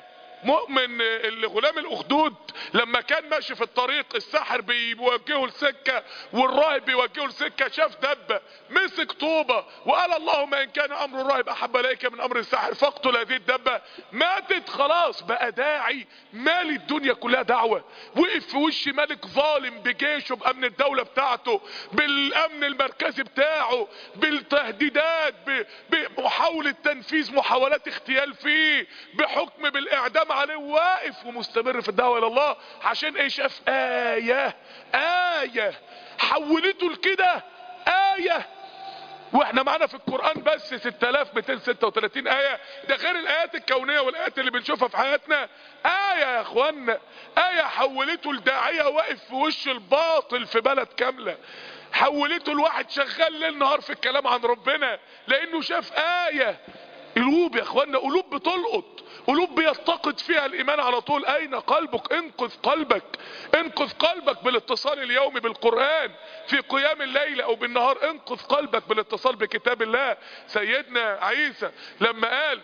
مؤمن الغلام الاخدود لما كان ماشي في الطريق الساحر بيوجهه لسكه والراهب بيوجهه لسكه شاف دبه مسك طوبه وقال اللهم ان كان امر الراهب احب اليك من امر الساحر فاقتل هذه الدبه ماتت خلاص بقى داعي مال الدنيا كلها دعوه وقف في وش ملك ظالم بجيشه بامن الدوله بتاعته بالامن المركزي بتاعه بالتهديدات ب- بمحاوله تنفيذ محاولات اغتيال فيه بحكم بالاعدام عليه واقف ومستمر في الدعوه الى الله عشان ايه شاف ايه ايه حولته لكده ايه واحنا معانا في القرآن بس 6236 آية ده غير الآيات الكونية والآيات اللي بنشوفها في حياتنا آية يا اخوانا آية حولته لداعية واقف في وش الباطل في بلد كاملة حولته لواحد شغال ليل نهار في الكلام عن ربنا لانه شاف آية قلوب يا اخوانا قلوب بتلقط قلوب بيلتقط فيها الايمان على طول اين قلبك انقذ قلبك انقذ قلبك بالاتصال اليومي بالقرآن في قيام الليل او بالنهار انقذ قلبك بالاتصال بكتاب الله سيدنا عيسى لما قال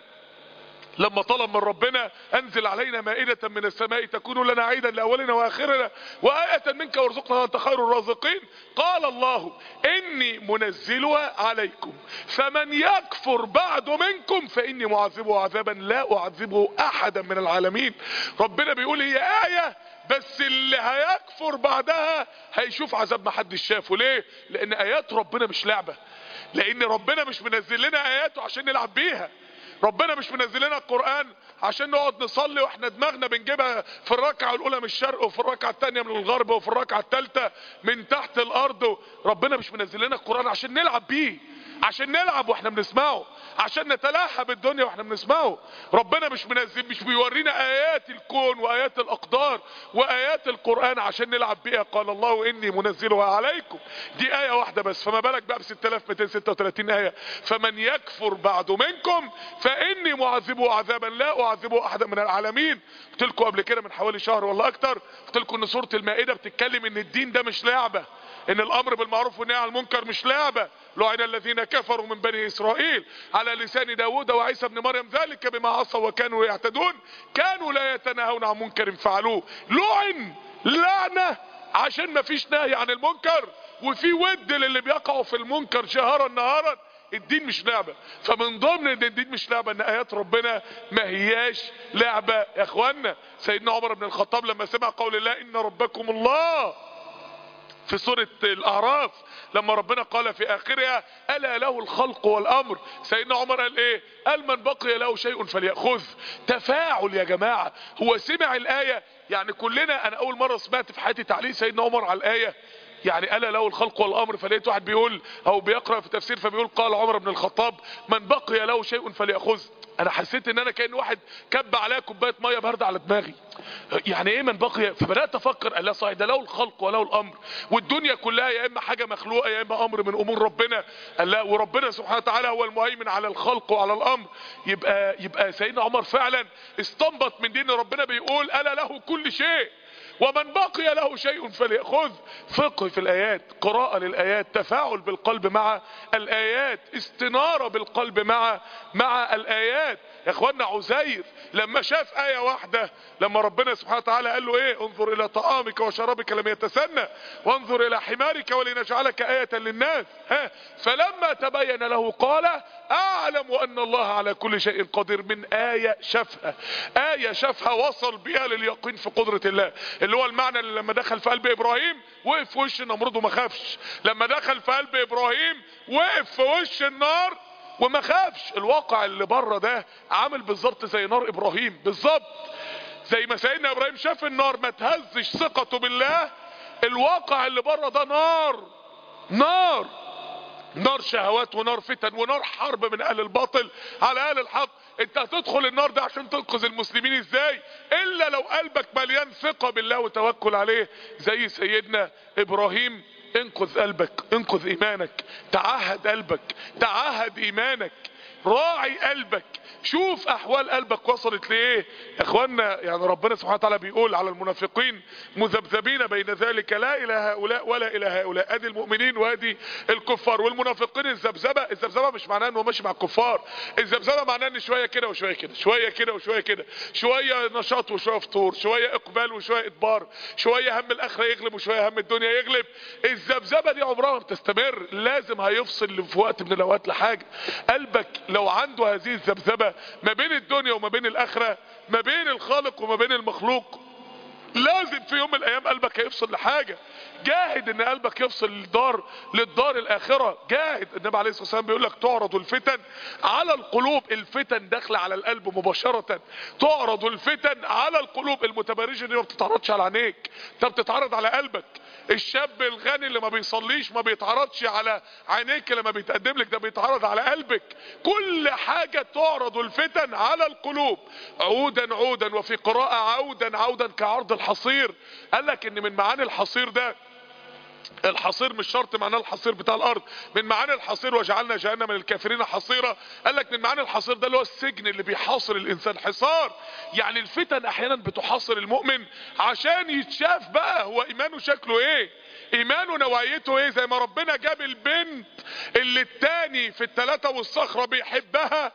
لما طلب من ربنا انزل علينا مائدة من السماء تكون لنا عيدا لاولنا واخرنا وآية منك وارزقنا وانت خير الرازقين قال الله اني منزلها عليكم فمن يكفر بعد منكم فاني معذبه عذابا لا اعذبه احدا من العالمين ربنا بيقول هي آية بس اللي هيكفر بعدها هيشوف عذاب ما حدش شافه ليه لان ايات ربنا مش لعبة لان ربنا مش منزل لنا اياته عشان نلعب بيها ربنا مش منزل لنا القرآن عشان نقعد نصلي واحنا دماغنا بنجيبها في الركعة الاولى من الشرق وفي الركعة التانية من الغرب وفي الركعة التالتة من تحت الارض ربنا مش منزل لنا القرآن عشان نلعب بيه عشان نلعب واحنا بنسمعه عشان نتلاهى بالدنيا واحنا بنسمعه ربنا مش منزل مش بيورينا ايات الكون وايات الاقدار وايات القرآن عشان نلعب بيها قال الله اني منزلها عليكم دي اية واحدة بس فما بالك بقى ب 6236 اية فمن يكفر بعد منكم فاني معذبه عذابا لا اعذبه احدا من العالمين قلت لكم قبل كده من حوالي شهر ولا اكتر قلت لكم ان سورة المائدة بتتكلم ان الدين ده مش لعبة ان الامر بالمعروف والنهي عن المنكر مش لعبة لعن الذين كفروا من بني اسرائيل على لسان داود وعيسى ابن مريم ذلك بما عصوا وكانوا يعتدون كانوا لا يتناهون عن منكر فعلوه لعن لعنة عشان ما فيش نهي عن المنكر وفي ود للي بيقعوا في المنكر شهرا نهارا الدين مش لعبة فمن ضمن ان الدين مش لعبة ان ايات ربنا ما هياش لعبة يا اخوانا سيدنا عمر بن الخطاب لما سمع قول الله ان ربكم الله في سورة الاعراف لما ربنا قال في اخرها الا له الخلق والامر سيدنا عمر قال ايه قال من بقي له شيء فليأخذ تفاعل يا جماعة هو سمع الاية يعني كلنا انا اول مرة سمعت في حياتي تعليق سيدنا عمر على الاية يعني ألا له الخلق والأمر فلقيت واحد بيقول أو بيقرأ في تفسير فبيقول قال عمر بن الخطاب من بقي له شيء فليأخذ أنا حسيت إن أنا كأن واحد كب عليا كوباية مية باردة على دماغي يعني إيه من بقي فبدأت أفكر قال لا صحيح ده له الخلق وله الأمر والدنيا كلها يا إما حاجة مخلوقة يا إما أمر من أمور ربنا قال لا وربنا سبحانه وتعالى هو المهيمن على الخلق وعلى الأمر يبقى يبقى سيدنا عمر فعلا استنبط من دين ربنا بيقول ألا له كل شيء ومن بقي له شيء فليأخذ فقه في الآيات قراءة للآيات تفاعل بالقلب مع الآيات استنارة بالقلب مع مع الآيات يا اخوانا عزير لما شاف آية واحدة لما ربنا سبحانه وتعالى قال له ايه انظر الى طعامك وشرابك لم يتسنى وانظر الى حمارك ولنجعلك آية للناس ها فلما تبين له قال اعلم ان الله على كل شيء قدير من آية شافها آية شافها وصل بها لليقين في قدرة الله اللي هو المعنى اللي لما دخل في قلب ابراهيم وقف في وش النمرود وما خافش لما دخل في قلب ابراهيم وقف في وش النار وما خافش الواقع اللي بره ده عامل بالظبط زي نار ابراهيم بالظبط زي ما سيدنا ابراهيم شاف النار ما تهزش ثقته بالله الواقع اللي بره ده نار نار نار شهوات ونار فتن ونار حرب من اهل الباطل على اهل الحق انت هتدخل النار ده عشان تنقذ المسلمين ازاي الا لو قلبك مليان ثقة بالله وتوكل عليه زي سيدنا ابراهيم انقذ قلبك انقذ ايمانك تعهد قلبك تعهد ايمانك راعي قلبك شوف احوال قلبك وصلت لايه يا اخوانا يعني ربنا سبحانه وتعالى بيقول على المنافقين مذبذبين بين ذلك لا الى هؤلاء ولا الى هؤلاء ادي المؤمنين وادي الكفار والمنافقين الذبذبه الذبذبه مش معناه انه ماشي مع الكفار الذبذبه معناه ان شويه كده وشويه كده شويه كده وشويه كده شويه نشاط وشويه فطور شويه اقبال وشويه ادبار شويه هم الاخره يغلب وشويه هم الدنيا يغلب الذبذبه دي عمرها ما بتستمر لازم هيفصل في وقت من الاوقات لحاجه قلبك لو عنده هذه الذبذبه ما بين الدنيا وما بين الاخره ما بين الخالق وما بين المخلوق لازم في يوم من الايام قلبك هيفصل لحاجه جاهد ان قلبك يفصل للدار للدار الاخره جاهد النبي عليه الصلاه والسلام بيقول لك تعرض الفتن على القلوب الفتن داخله على القلب مباشره تعرض الفتن على القلوب المتبرجه دي ما بتتعرضش على عينيك انت بتتعرض على قلبك الشاب الغني اللي ما بيصليش ما بيتعرضش على عينيك لما بيتقدم لك ده بيتعرض على قلبك كل حاجة تعرض الفتن على القلوب عودا عودا وفي قراءة عودا عودا كعرض الحصير قال لك ان من معاني الحصير ده الحصير مش شرط معناه الحصير بتاع الارض من معاني الحصير وجعلنا جهنم للكافرين حصيرا قال لك من معاني الحصير ده اللي هو السجن اللي بيحاصر الانسان حصار يعني الفتن احيانا بتحاصر المؤمن عشان يتشاف بقى هو ايمانه شكله ايه ايمانه نوعيته ايه زي ما ربنا جاب البنت اللي التاني في التلاتة والصخرة بيحبها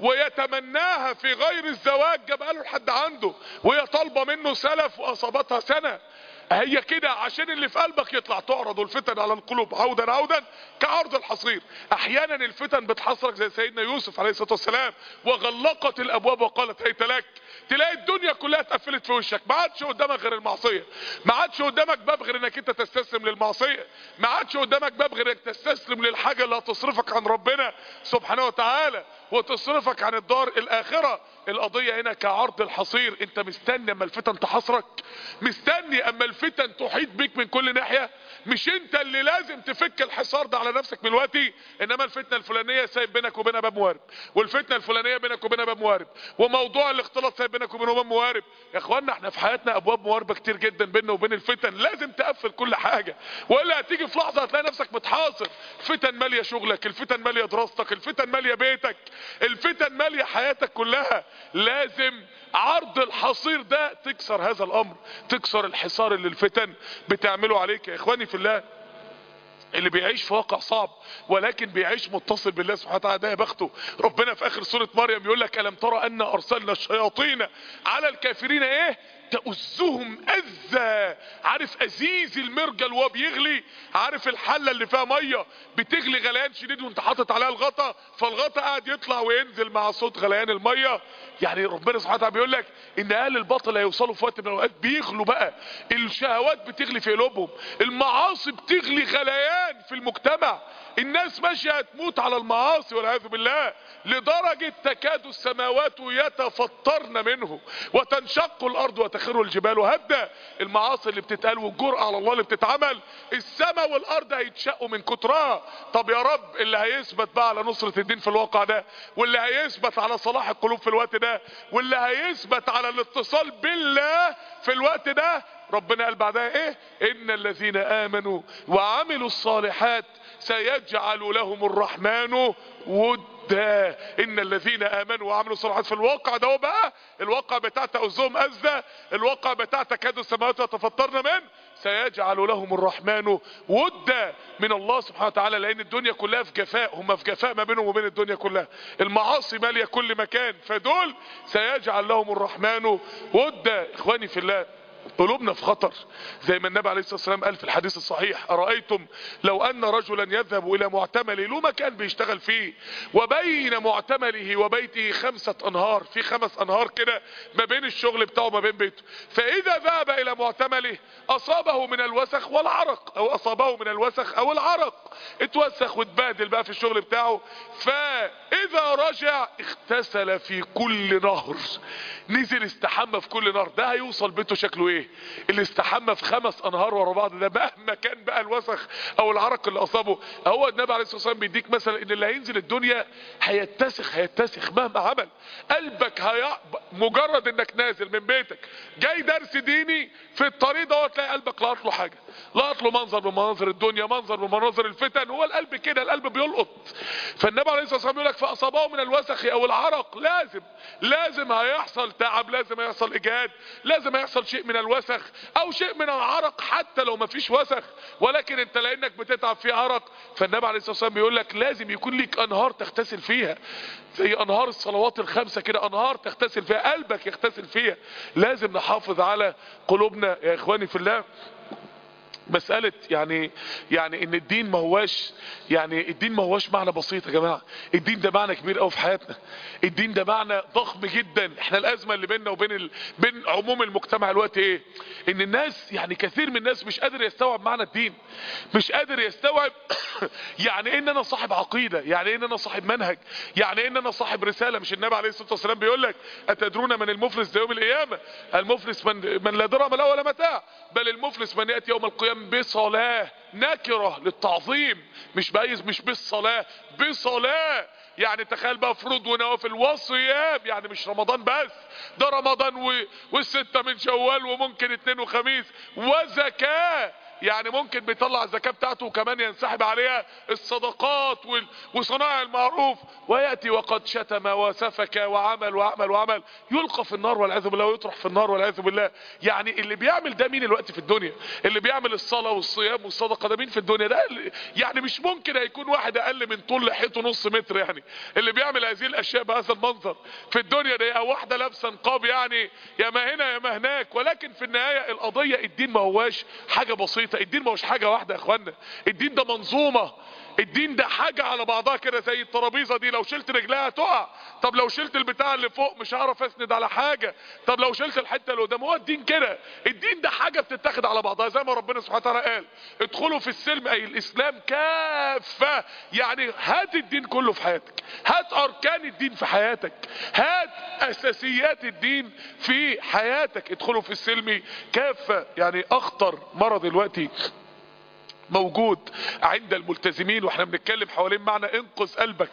ويتمناها في غير الزواج جابها له لحد عنده وهي طالبه منه سلف واصابتها سنه هي كده عشان اللي في قلبك يطلع تعرض الفتن على القلوب عودا عودا كعرض الحصير احيانا الفتن بتحصرك زي سيدنا يوسف عليه الصلاه والسلام وغلقت الابواب وقالت هيت لك تلاقي الدنيا كلها اتقفلت في وشك ما عادش قدامك غير المعصيه ما عادش قدامك باب غير انك انت تستسلم للمعصيه ما عادش قدامك باب غير انك تستسلم للحاجه اللي هتصرفك عن ربنا سبحانه وتعالى وتصرفك عن الدار الاخره القضيه هنا كعرض الحصير انت مستني اما الفتن تحصرك مستني اما الفتن تحيط بيك من كل ناحيه مش انت اللي لازم تفك الحصار ده على نفسك من دلوقتي انما الفتنه الفلانيه سايب بينك وبينها باب موارب والفتنه الفلانيه بينك وبينها باب موارب وموضوع الاختلاط سايب بينك وبينه باب موارب يا اخوانا احنا في حياتنا ابواب مواربه كتير جدا بيننا وبين الفتن لازم تقفل كل حاجه والا هتيجي في لحظه هتلاقي نفسك متحاصر فتن ماليه شغلك الفتن ماليه دراستك الفتن ماليه بيتك الفتن ماليه حياتك كلها لازم عرض الحصير ده تكسر هذا الامر تكسر الحصار اللي الفتن بتعمله عليك يا اخواني في الله اللي بيعيش في واقع صعب ولكن بيعيش متصل بالله سبحانه وتعالى ده يا بخته ربنا في اخر سوره مريم يقول لك الم ترى ان ارسلنا الشياطين على الكافرين ايه تأزهم أزا عارف أزيز المرجل وهو بيغلي عارف الحلة اللي فيها مية بتغلي غليان شديد وانت حاطط عليها الغطا فالغطا قاعد يطلع وينزل مع صوت غليان المية يعني ربنا سبحانه وتعالى بيقول لك ان اهل الباطل هيوصلوا في وقت من الاوقات بيغلوا بقى الشهوات بتغلي في قلوبهم المعاصي بتغلي غليان في المجتمع الناس ماشيه هتموت على المعاصي والعياذ بالله لدرجه تكاد السماوات يتفطرن منه وتنشق الارض وتخر الجبال هدا المعاصي اللي بتتقال والجرأة على الله اللي بتتعمل السماء والارض هيتشقوا من كترها طب يا رب اللي هيثبت بقى على نصرة الدين في الواقع ده واللي هيثبت على صلاح القلوب في الوقت ده واللي هيثبت على الاتصال بالله في الوقت ده ربنا قال بعدها ايه ان الذين امنوا وعملوا الصالحات سيجعل لهم الرحمن ودا ان الذين امنوا وعملوا الصالحات في الواقع ده بقى الواقع بتاع تأذهم أزة الواقع بتاع تكاد السماوات يتفطرن منه سيجعل لهم الرحمن ودا من الله سبحانه وتعالى لان الدنيا كلها في جفاء هم في جفاء ما بينهم وبين الدنيا كلها المعاصي ماليه كل مكان فدول سيجعل لهم الرحمن ودا اخواني في الله قلوبنا في خطر زي ما النبي عليه الصلاة والسلام قال في الحديث الصحيح أرأيتم لو أن رجلا يذهب إلى معتمله له مكان بيشتغل فيه وبين معتمله وبيته خمسة أنهار في خمس أنهار كده ما بين الشغل بتاعه ما بين بيته فإذا ذهب إلى معتمله أصابه من الوسخ والعرق أو أصابه من الوسخ أو العرق اتوسخ واتبهدل بقى في الشغل بتاعه فإذا رجع اغتسل في كل نهر نزل استحمى في كل نهر ده هيوصل بيته شكله ايه اللي استحمى في خمس انهار ورا بعض ده مهما كان بقى الوسخ او العرق اللي اصابه هو النبي عليه الصلاه والسلام بيديك مثلا ان اللي هينزل الدنيا هيتسخ هيتسخ مهما عمل قلبك هي مجرد انك نازل من بيتك جاي درس ديني في الطريق ده تلاقي قلبك لقط له حاجه لقط له منظر من مناظر الدنيا منظر من مناظر الفتن هو القلب كده القلب بيلقط فالنبي عليه الصلاه والسلام يقول لك فاصابه من الوسخ او العرق لازم لازم هيحصل تعب لازم هيحصل اجهاد لازم هيحصل شيء من الوسخ او شيء من العرق حتى لو ما فيش وسخ ولكن انت لانك بتتعب في عرق فالنبي عليه الصلاه والسلام بيقول لك لازم يكون لك انهار تغتسل فيها زي انهار الصلوات الخمسه كده انهار تغتسل فيها قلبك يغتسل فيها لازم نحافظ على قلوبنا يا اخواني في الله مسألة يعني يعني ان الدين ما هواش يعني الدين ما هواش معنى بسيط يا جماعة الدين ده معنى كبير قوي في حياتنا الدين ده معنى ضخم جدا احنا الازمة اللي بيننا وبين ال... بين عموم المجتمع الوقت ايه ان الناس يعني كثير من الناس مش قادر يستوعب معنى الدين مش قادر يستوعب يعني ايه ان انا صاحب عقيدة يعني ايه ان انا صاحب منهج يعني ايه ان انا صاحب رسالة مش النبي عليه الصلاة والسلام بيقول لك اتدرون من المفلس ده يوم القيامة المفلس من, من لا درهم له ولا متاع بل المفلس من يأتي يوم القيامة بصلاة نكرة للتعظيم مش بايز مش بالصلاة بصلاة يعني تخيل بقى فروض ونوافل وصيام يعني مش رمضان بس ده رمضان و... والستة من شوال وممكن اتنين وخميس وزكاة يعني ممكن بيطلع الزكاة بتاعته وكمان ينسحب عليها الصدقات وال... وصناع المعروف ويأتي وقد شتم وسفك وعمل وعمل وعمل يلقى في النار والعياذ بالله ويطرح في النار والعياذ بالله يعني اللي بيعمل ده مين الوقت في الدنيا اللي بيعمل الصلاة والصيام والصدقة ده مين في الدنيا ده اللي... يعني مش ممكن هيكون واحد اقل من طول لحيته نص متر يعني اللي بيعمل هذه الاشياء بهذا المنظر في الدنيا دي او واحدة لابسه نقاب يعني يا ما هنا يا ما هناك ولكن في النهاية القضية الدين ما هواش حاجة بسيطة الدين ما هوش حاجة واحدة يا اخوانا الدين ده منظومة الدين ده حاجة على بعضها كده زي الترابيزة دي لو شلت رجلها تقع طب لو شلت البتاع اللي فوق مش هعرف اسند على حاجة طب لو شلت الحتة اللي قدام هو الدين كده الدين ده حاجة بتتاخد على بعضها زي ما ربنا سبحانه وتعالى قال ادخلوا في السلم اي الاسلام كافة يعني هات الدين كله في حياتك هات اركان الدين في حياتك هات اساسيات الدين في حياتك ادخلوا في السلم كافة يعني اخطر مرض دلوقتي موجود عند الملتزمين واحنا بنتكلم حوالين معنى انقذ قلبك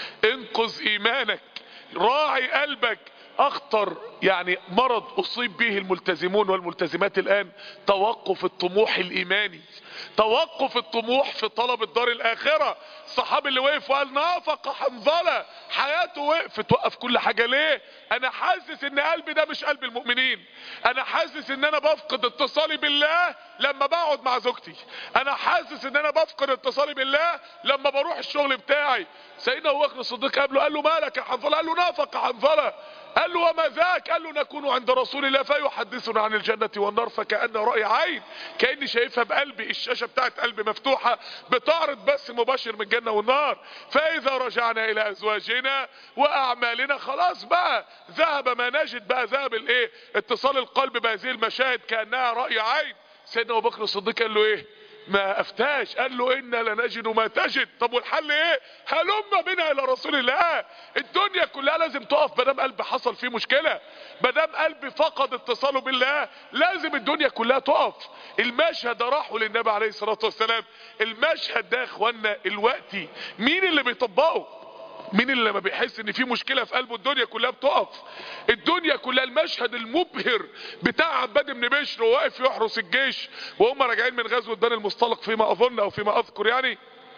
انقذ ايمانك راعي قلبك اخطر يعني مرض اصيب به الملتزمون والملتزمات الان توقف الطموح الايماني توقف الطموح في طلب الدار الاخرة الصحابي اللي وقف وقال نافق حنظلة حياته وقفت وقف كل حاجة ليه انا حاسس ان قلبي ده مش قلب المؤمنين انا حاسس ان انا بفقد اتصالي بالله لما بقعد مع زوجتي انا حاسس ان انا بفقد اتصالي بالله لما بروح الشغل بتاعي سيدنا ابو بكر الصديق قابله قال له مالك يا حنظله قال له نافق حنظله قال له وما ذاك قال له نكون عند رسول الله فيحدثنا عن الجنة والنار فكأن رأي عين كأني شايفها بقلبي الشاشة بتاعت قلبي مفتوحة بتعرض بس مباشر من الجنة والنار فإذا رجعنا إلى أزواجنا وأعمالنا خلاص بقى ذهب ما نجد بقى ذهب الايه اتصال القلب بهذه المشاهد كأنها رأي عين سيدنا أبو بكر الصديق قال له ايه ما افتاش قال له انا لنجد ما تجد طب والحل ايه هلم بنا الى رسول الله الدنيا كلها لازم تقف مادام قلب حصل فيه مشكلة مادام قلبي فقد اتصاله بالله لازم الدنيا كلها تقف المشهد ده راحوا للنبي عليه الصلاة والسلام المشهد ده يا اخوانا الوقتي مين اللي بيطبقه مين اللي لما بيحس ان في مشكلة في قلبه الدنيا كلها بتقف الدنيا كلها المشهد المبهر بتاع عباد بن بشر وواقف يحرس الجيش وهم راجعين من غزوة بني المصطلق فيما اظن او فيما اذكر يعني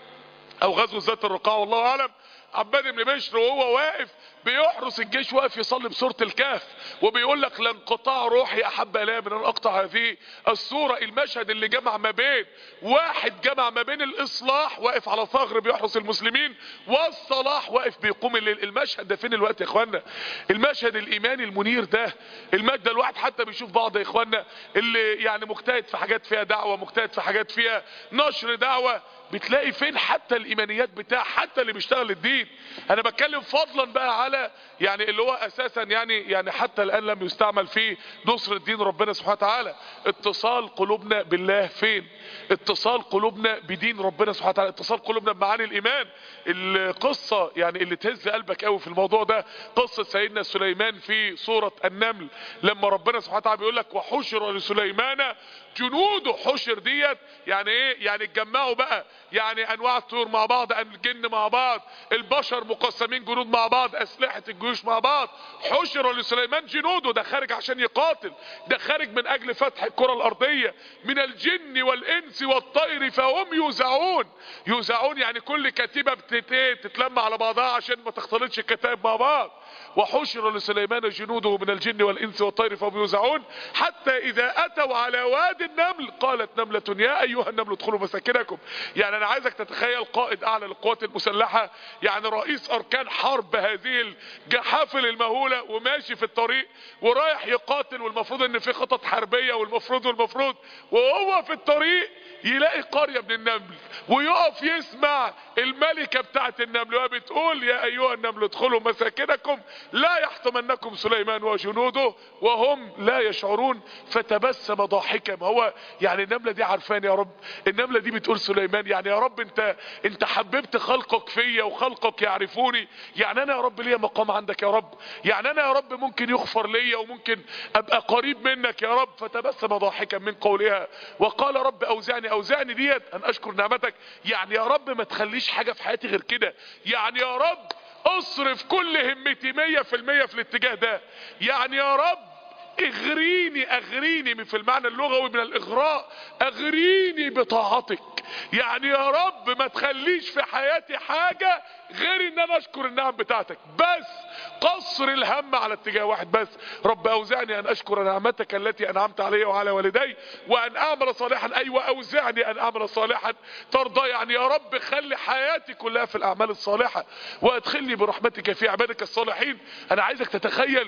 او غزوة ذات الرقاع والله اعلم عباد بن بشر وهو واقف بيحرس الجيش واقف يصلي بسورة الكهف وبيقول لك لانقطاع روحي احب الي من ان اقطع هذه الصورة المشهد اللي جمع ما بين واحد جمع ما بين الاصلاح واقف على ثغر بيحرس المسلمين والصلاح واقف بيقوم الليل المشهد ده فين الوقت يا اخوانا المشهد الايماني المنير ده المجد الواحد حتى بيشوف بعض يا اخوانا اللي يعني مجتهد في حاجات فيها دعوة مجتهد في حاجات فيها نشر دعوة بتلاقي فين حتى الايمانيات بتاع حتى اللي بيشتغل الدين انا بتكلم فضلا بقى على يعني اللي هو اساسا يعني يعني حتى الان لم يستعمل فيه نصر الدين ربنا سبحانه وتعالى اتصال قلوبنا بالله فين اتصال قلوبنا بدين ربنا سبحانه وتعالى اتصال قلوبنا بمعاني الايمان القصة يعني اللي تهز قلبك قوي في الموضوع ده قصة سيدنا سليمان في سورة النمل لما ربنا سبحانه وتعالى بيقول لك وحشر لسليمان جنوده حشر ديت يعني ايه يعني اتجمعوا بقى يعني انواع الطيور مع بعض الجن مع بعض البشر مقسمين جنود مع بعض اسلحة الجيوش مع بعض حشر لسليمان جنوده ده خارج عشان يقاتل ده خارج من اجل فتح الكرة الارضية من الجن والانس والطير فهم يوزعون يوزعون يعني كل كتيبة بتتلم على بعضها عشان ما تختلطش الكتائب مع بعض وحشر لسليمان جنوده من الجن والانس والطير فهم يوزعون حتى اذا اتوا على وادي النمل قالت نملة يا ايها النمل ادخلوا مساكنكم يعني انا عايزك تتخيل قائد اعلى للقوات المسلحة يعني رئيس اركان حرب هذه الجحافل المهولة وماشي في الطريق ورايح يقاتل والمفروض ان في خطط حربية والمفروض والمفروض وهو في الطريق يلاقي قرية من النمل ويقف يسمع الملكة بتاعت النمل وهي بتقول يا ايها النمل ادخلوا مساكنكم لا يحطمنكم سليمان وجنوده وهم لا يشعرون فتبسم ضاحكا ما هو يعني النملة دي عارفان يا رب النملة دي بتقول سليمان يعني يا رب انت انت حببت خلقك فيا وخلقك يعرفوني يعني انا يا رب ليا مقام عندك يا رب يعني انا يا رب ممكن يغفر ليا وممكن ابقى قريب منك يا رب فتبسم ضاحكا من قولها وقال رب اوزعني اوزعني ديت ان اشكر نعمتك يعني يا رب ما تخليش حاجة في حياتي غير كده يعني يا رب اصرف كل همتي مية في المية في الاتجاه ده يعني يا رب اغريني اغريني في المعنى اللغوي من الاغراء اغريني بطاعتك يعني يا رب ما تخليش في حياتي حاجة غير ان انا اشكر النعم بتاعتك بس قصر الهم على اتجاه واحد بس رب اوزعني ان اشكر نعمتك التي انعمت علي وعلى والدي وان اعمل صالحا ايوه اوزعني ان اعمل صالحا ترضى يعني يا رب خلي حياتي كلها في الاعمال الصالحة وادخلني برحمتك في عبادك الصالحين انا عايزك تتخيل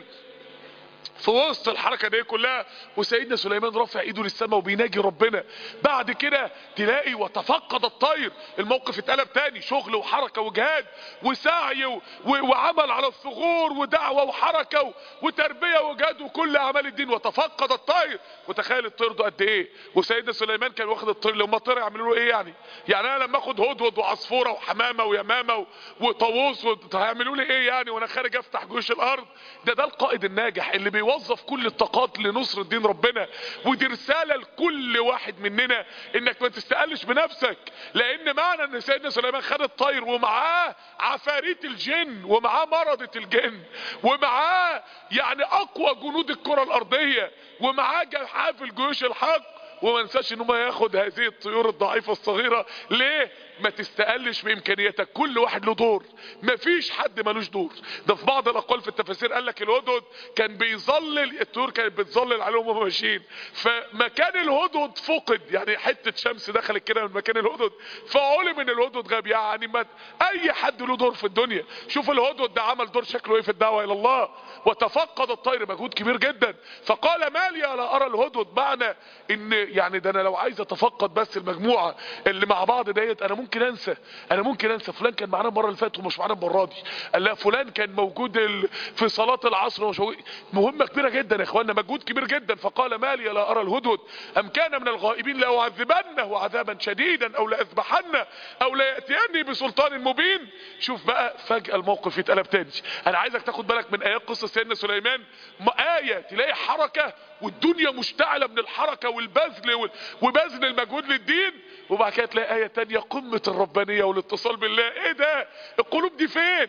في وسط الحركة دي كلها وسيدنا سليمان رافع ايده للسماء وبيناجي ربنا بعد كده تلاقي وتفقد الطير الموقف اتقلب تاني شغل وحركة وجهاد وسعي و... و... وعمل على الثغور ودعوة وحركة و... وتربية وجهاد وكل اعمال الدين وتفقد الطير وتخيل الطير ده قد ايه وسيدنا سليمان كان واخد الطير لما الطير يعملوا له ايه يعني يعني انا لما اخد هدهد وعصفورة وحمامة ويمامة و... وطاووس و... هيعملوا لي ايه يعني وانا خارج افتح جيوش الارض ده ده القائد الناجح اللي بيوظف كل الطاقات لنصر دين ربنا ودي رسالة لكل واحد مننا انك ما تستقلش بنفسك لان معنى ان سيدنا سليمان خد الطير ومعاه عفاريت الجن ومعاه مرضة الجن ومعاه يعني اقوى جنود الكرة الارضية ومعاه جحاف الجيوش الحق وما ننساش ان هو ياخد هذه الطيور الضعيفة الصغيرة ليه ما تستقلش بامكانياتك كل واحد له دور مفيش حد ملوش دور ده في بعض الاقوال في التفاسير قال لك الهدهد كان بيظلل الطيور كانت بتظلل عليهم وهم ماشيين فمكان الهدهد فقد يعني حته شمس دخلت كده من مكان الهدهد فعلم ان الهدهد غاب يعني ما اي حد له دور في الدنيا شوف الهدهد ده عمل دور شكله ايه في الدعوه الى الله وتفقد الطير مجهود كبير جدا فقال ما لي لا ارى الهدهد معنى ان يعني ده انا لو عايز اتفقد بس المجموعه اللي مع بعض ديت انا ممكن انسى انا ممكن انسى فلان كان معانا المره اللي فاتت ومش معانا المره دي قال لا فلان كان موجود ال... في صلاه العصر ومش مهمه كبيره جدا يا اخوانا مجهود كبير جدا فقال ما لي لا ارى الهدهد ام كان من الغائبين لاعذبنه عذابا شديدا او لاذبحنه او لياتيني بسلطان مبين شوف بقى فجاه الموقف يتقلب تاني انا عايزك تاخد بالك من ايات قصه سيدنا سليمان ايه تلاقي حركه والدنيا مشتعلة من الحركة والبذل وبذل المجهود للدين وبعد كده تلاقي آية تانية قمة الربانية والاتصال بالله ايه ده القلوب دي فين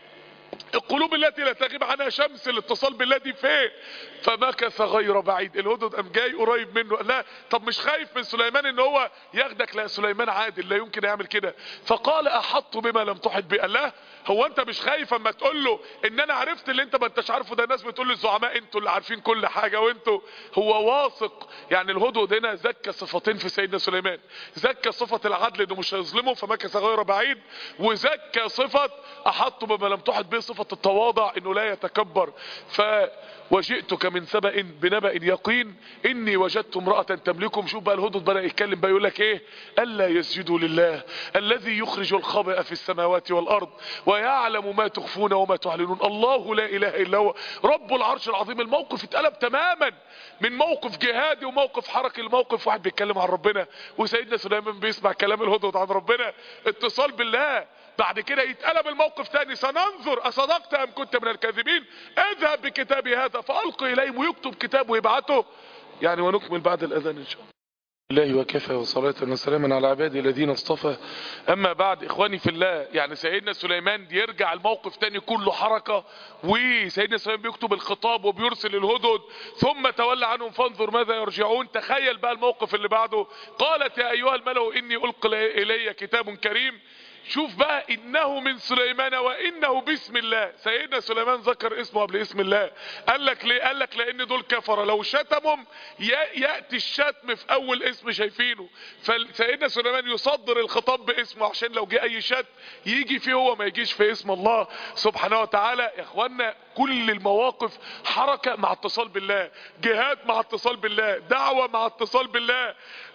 القلوب التي لا تغيب عنها شمس الاتصال بالله دي فين فمكث غير بعيد الهدد قام جاي قريب منه لا طب مش خايف من سليمان ان هو ياخدك لا سليمان عادل لا يمكن يعمل كده فقال احط بما لم تحط به الله هو انت مش خايف اما تقول له ان انا عرفت اللي انت ما انتش عارفه ده الناس بتقول للزعماء انتوا اللي عارفين كل حاجه وانتوا هو واثق يعني الهدهد هنا زكى صفتين في سيدنا سليمان زكى صفه العدل انه مش هيظلمه فمكث غير بعيد وزكى صفه احط بما لم تحط به صفه التواضع انه لا يتكبر ف وجئتك من سبأ بنبأ يقين اني وجدت امرأة تملكهم شوف بقى الهدد بدأ يتكلم بقى يقول لك ايه الا يسجدوا لله الذي يخرج الخبأ في السماوات والارض ويعلم ما تخفون وما تعلنون الله لا اله الا هو رب العرش العظيم الموقف اتقلب تماما من موقف جهادي وموقف حركي لموقف واحد بيتكلم عن ربنا وسيدنا سليمان بيسمع كلام الهدد عن ربنا اتصال بالله بعد كده يتقلب الموقف تاني سننظر اصدقت ام كنت من الكاذبين اذهب بكتابي هذا فالقي اليهم ويكتب كتاب ويبعته يعني ونكمل بعد الاذان ان شاء الله الله وكفى وصلاة وسلاما على عبادي الذين اصطفى اما بعد اخواني في الله يعني سيدنا سليمان يرجع الموقف تاني كله حركة وسيدنا سليمان بيكتب الخطاب وبيرسل الهدد ثم تولى عنهم فانظر ماذا يرجعون تخيل بقى الموقف اللي بعده قالت يا ايها الملأ اني القي الي كتاب كريم شوف بقى انه من سليمان وانه بسم الله سيدنا سليمان ذكر اسمه قبل اسم الله قال لك ليه قال لك لان دول كفره لو شتمهم ياتي الشتم في اول اسم شايفينه فسيدنا سليمان يصدر الخطاب باسمه عشان لو جه اي شت يجي فيه هو ما يجيش في اسم الله سبحانه وتعالى يا اخوانا كل المواقف حركه مع اتصال بالله جهاد مع اتصال بالله دعوه مع اتصال بالله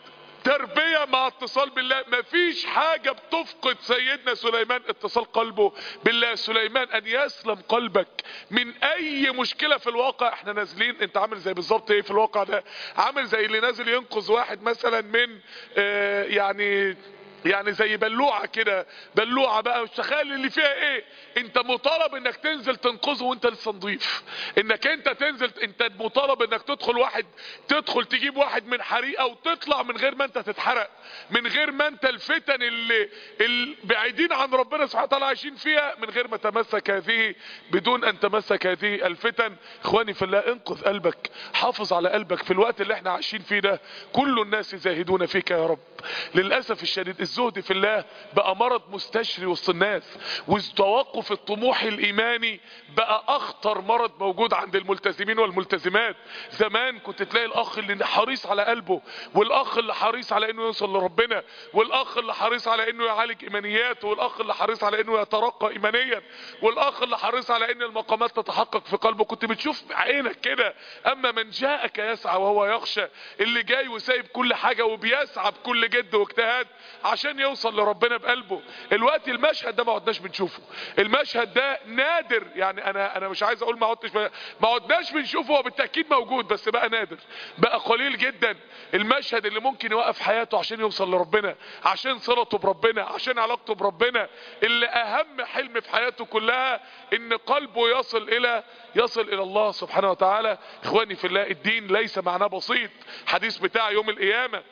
تربية مع اتصال بالله مفيش حاجة بتفقد سيدنا سليمان اتصال قلبه بالله سليمان ان يسلم قلبك من اي مشكلة في الواقع احنا نازلين انت عامل زي بالظبط ايه في الواقع ده عامل زي اللي نازل ينقذ واحد مثلا من اه يعني يعني زي بلوعة كده بلوعة بقى مش تخيل اللي فيها ايه انت مطالب انك تنزل تنقذه وانت لسه نضيف انك انت تنزل انت مطالب انك تدخل واحد تدخل تجيب واحد من حريقة وتطلع من غير ما انت تتحرق من غير ما انت الفتن اللي البعيدين عن ربنا سبحانه وتعالى عايشين فيها من غير ما تمسك هذه بدون ان تمسك هذه الفتن اخواني في الله انقذ قلبك حافظ على قلبك في الوقت اللي احنا عايشين فيه ده كل الناس زاهدون فيك يا رب للأسف الشديد الزهد في الله بقى مرض مستشري وسط الناس وتوقف الطموح الإيماني بقى أخطر مرض موجود عند الملتزمين والملتزمات زمان كنت تلاقي الأخ اللي حريص على قلبه والأخ اللي حريص على أنه يوصل لربنا والأخ اللي حريص على أنه يعالج إيمانياته والأخ اللي حريص على أنه يترقى إيمانيا والأخ اللي حريص على أن المقامات تتحقق في قلبه كنت بتشوف عينك كده أما من جاءك يسعى وهو يخشى اللي جاي وسايب كل حاجة وبيسعى بكل جد واجتهاد عشان يوصل لربنا بقلبه الوقت المشهد ده ما عدناش بنشوفه المشهد ده نادر يعني انا انا مش عايز اقول ما عدتش ما عدناش بنشوفه هو بالتاكيد موجود بس بقى نادر بقى قليل جدا المشهد اللي ممكن يوقف حياته عشان يوصل لربنا عشان صلته بربنا عشان علاقته بربنا اللي اهم حلم في حياته كلها ان قلبه يصل الى يصل الى الله سبحانه وتعالى اخواني في الله الدين ليس معناه بسيط حديث بتاع يوم القيامه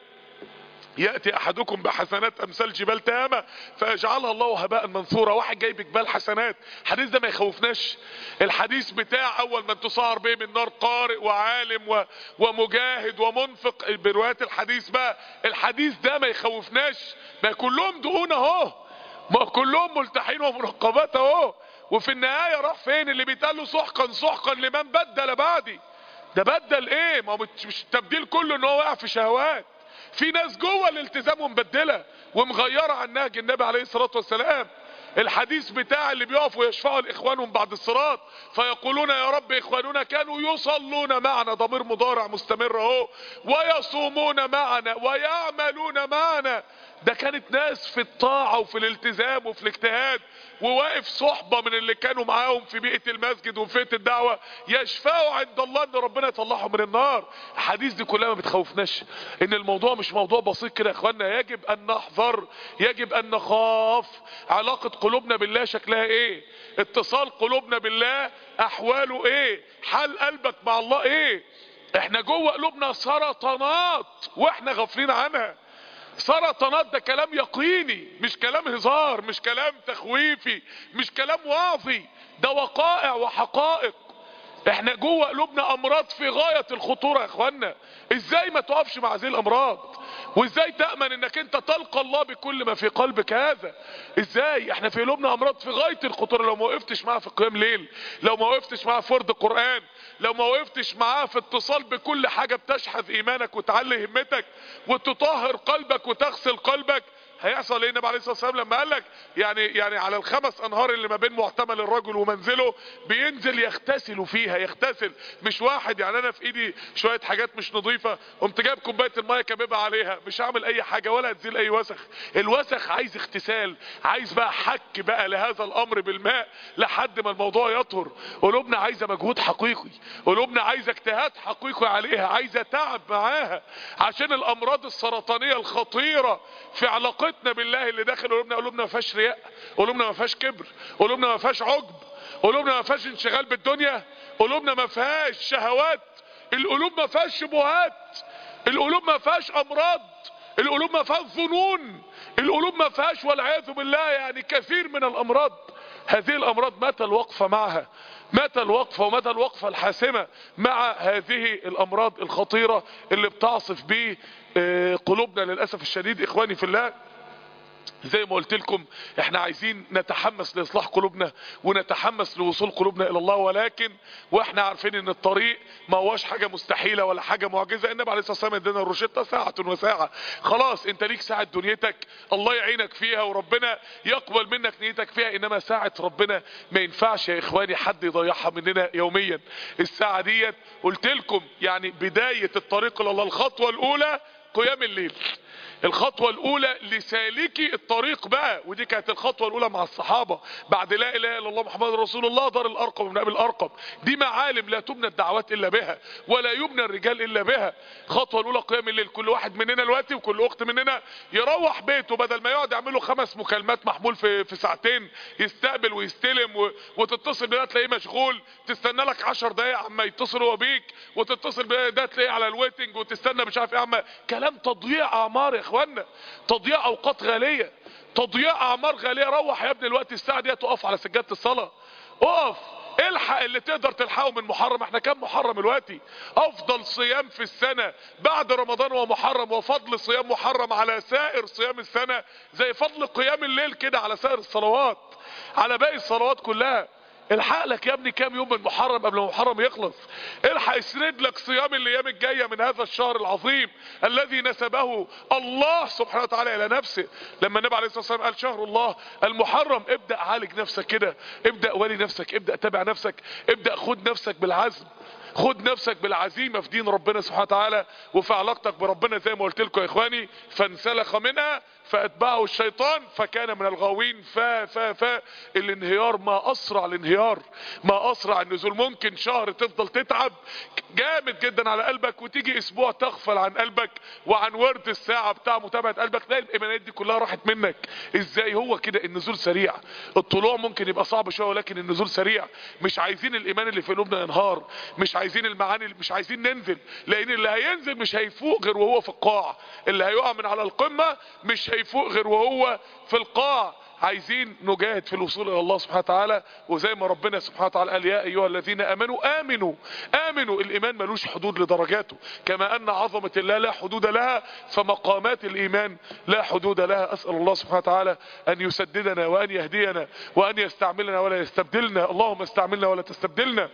يأتي احدكم بحسنات امثال جبال تهامة فيجعلها الله هباء منثورا واحد جايب جبال حسنات الحديث ده ما يخوفناش الحديث بتاع اول من تصار به من نار قارئ وعالم و... ومجاهد ومنفق بروايات الحديث بقى الحديث ده ما يخوفناش ما كلهم دقون اهو ما كلهم ملتحين ومرقبات اهو وفي النهاية راح فين اللي بيتقال له سحقا سحقا لمن بدل بعدي ده بدل ايه ما هو مش التبديل كله ان هو وقع في شهوات في ناس جوه الالتزام ومبدله ومغيره عن نهج النبي عليه الصلاه والسلام الحديث بتاع اللي بيقفوا يشفعوا لاخوانهم بعد الصراط فيقولون يا رب اخواننا كانوا يصلون معنا ضمير مضارع مستمر اهو ويصومون معنا ويعملون معنا ده كانت ناس في الطاعة وفي الالتزام وفي الاجتهاد وواقف صحبة من اللي كانوا معاهم في بيئة المسجد وفي بيئة الدعوة يشفعوا عند الله ان ربنا يطلعهم من النار الحديث دي كلها ما بتخوفناش ان الموضوع مش موضوع بسيط كده يا اخوانا يجب ان نحذر يجب ان نخاف علاقة قلوبنا بالله شكلها ايه اتصال قلوبنا بالله احواله ايه حال قلبك مع الله ايه احنا جوه قلوبنا سرطانات واحنا غافلين عنها سرطانات ده كلام يقيني مش كلام هزار مش كلام تخويفي مش كلام واعظي ده وقائع وحقائق احنا جوه قلوبنا امراض في غاية الخطورة يا اخوانا ازاي ما تقفش مع هذه الامراض وازاي تأمن انك انت تلقى الله بكل ما في قلبك هذا ازاي احنا في قلوبنا امراض في غاية الخطورة لو ما وقفتش معاها في قيام ليل لو ما وقفتش معاها في فرض قرآن لو ما وقفتش معاها في اتصال بكل حاجة بتشحذ ايمانك وتعلي همتك وتطهر قلبك وتغسل قلبك هيحصل ايه النبي عليه الصلاه والسلام لما قال لك يعني يعني على الخمس انهار اللي ما بين محتمل الرجل ومنزله بينزل يغتسل فيها يغتسل مش واحد يعني انا في ايدي شويه حاجات مش نظيفه قمت جايب كوبايه الميه كبيبها عليها مش هعمل اي حاجه ولا هتزيل اي وسخ الوسخ عايز اغتسال عايز بقى حك بقى لهذا الامر بالماء لحد ما الموضوع يطهر قلوبنا عايزه مجهود حقيقي قلوبنا عايزه اجتهاد حقيقي عليها عايزه تعب معاها عشان الامراض السرطانيه الخطيره في علاقتنا بالله اللي داخل قلوبنا قلوبنا ما فيهاش رياء قلوبنا ما فيهاش كبر قلوبنا ما فيهاش عجب قلوبنا ما فيهاش انشغال بالدنيا قلوبنا ما فيهاش شهوات القلوب ما فيهاش شبهات القلوب ما فيهاش امراض القلوب ما فيهاش ظنون القلوب ما فيهاش والعياذ بالله يعني كثير من الامراض هذه الامراض متى الوقفة معها متى الوقفة ومتى الوقفة الحاسمة مع هذه الامراض الخطيرة اللي بتعصف به قلوبنا للأسف الشديد اخواني في الله زي ما قلت لكم احنا عايزين نتحمس لاصلاح قلوبنا ونتحمس لوصول قلوبنا الى الله ولكن واحنا عارفين ان الطريق ما هوش حاجة مستحيلة ولا حاجة معجزة النبي عليه الصلاة والسلام ادانا الروشتة ساعة وساعة خلاص انت ليك ساعة دنيتك الله يعينك فيها وربنا يقبل منك نيتك فيها انما ساعة ربنا ما ينفعش يا اخواني حد يضيعها مننا يوميا الساعة ديت قلت لكم يعني بداية الطريق الى الله الخطوة الاولى قيام الليل الخطوة الاولى لسالكي الطريق بقى ودي كانت الخطوة الاولى مع الصحابة بعد لا اله الا الله محمد رسول الله دار الارقم من ابي الارقم دي معالم لا تبنى الدعوات الا بها ولا يبنى الرجال الا بها الخطوة الاولى قيام الليل كل واحد مننا دلوقتي وكل اخت مننا يروح بيته بدل ما يقعد يعمل له خمس مكالمات محمول في في ساعتين يستقبل ويستلم و... وتتصل بده تلاقيه مشغول تستنى لك 10 دقايق عما يتصل هو بيك وتتصل بده تلاقيه على الويتنج وتستنى مش عارف ايه عما كلام تضييع اعمار يا اخوانا تضييع اوقات غالية تضييع اعمار غالية روح يا ابني الوقت الساعة دي تقف على سجادة الصلاة اقف الحق اللي تقدر تلحقه من محرم احنا كام محرم دلوقتي افضل صيام في السنة بعد رمضان ومحرم وفضل صيام محرم على سائر صيام السنة زي فضل قيام الليل كده على سائر الصلوات على باقي الصلوات كلها الحق لك يا ابني كام يوم من محرم قبل ما محرم يخلص الحق اسرد لك صيام الايام الجايه من هذا الشهر العظيم الذي نسبه الله سبحانه وتعالى الى نفسه لما النبي عليه الصلاه والسلام قال شهر الله المحرم ابدا عالج نفسك كده ابدا ولي نفسك ابدا تابع نفسك ابدا خد نفسك بالعزم خد نفسك بالعزيمة في دين ربنا سبحانه وتعالى وفي علاقتك بربنا زي ما قلت لكم يا اخواني فانسلخ منها فاتبعه الشيطان فكان من الغاوين فا فا فا الانهيار ما اسرع الانهيار ما اسرع النزول ممكن شهر تفضل تتعب جامد جدا على قلبك وتيجي اسبوع تغفل عن قلبك وعن ورد الساعة بتاع متابعة قلبك تلاقي الايمانيات دي كلها راحت منك ازاي هو كده النزول سريع الطلوع ممكن يبقى صعب شوية ولكن النزول سريع مش عايزين الايمان اللي في قلوبنا ينهار مش عايزين المعاني مش عايزين ننزل لان اللي هينزل مش هيفوق غير وهو في القاع اللي هيقع من على القمة مش هيفوق غير وهو في القاع عايزين نجاهد في الوصول الى الله سبحانه وتعالى وزي ما ربنا سبحانه وتعالى قال يا ايها الذين امنوا امنوا امنوا الايمان ملوش حدود لدرجاته كما ان عظمة الله لا حدود لها فمقامات الايمان لا حدود لها اسأل الله سبحانه وتعالى ان يسددنا وان يهدينا وان يستعملنا ولا يستبدلنا اللهم استعملنا ولا تستبدلنا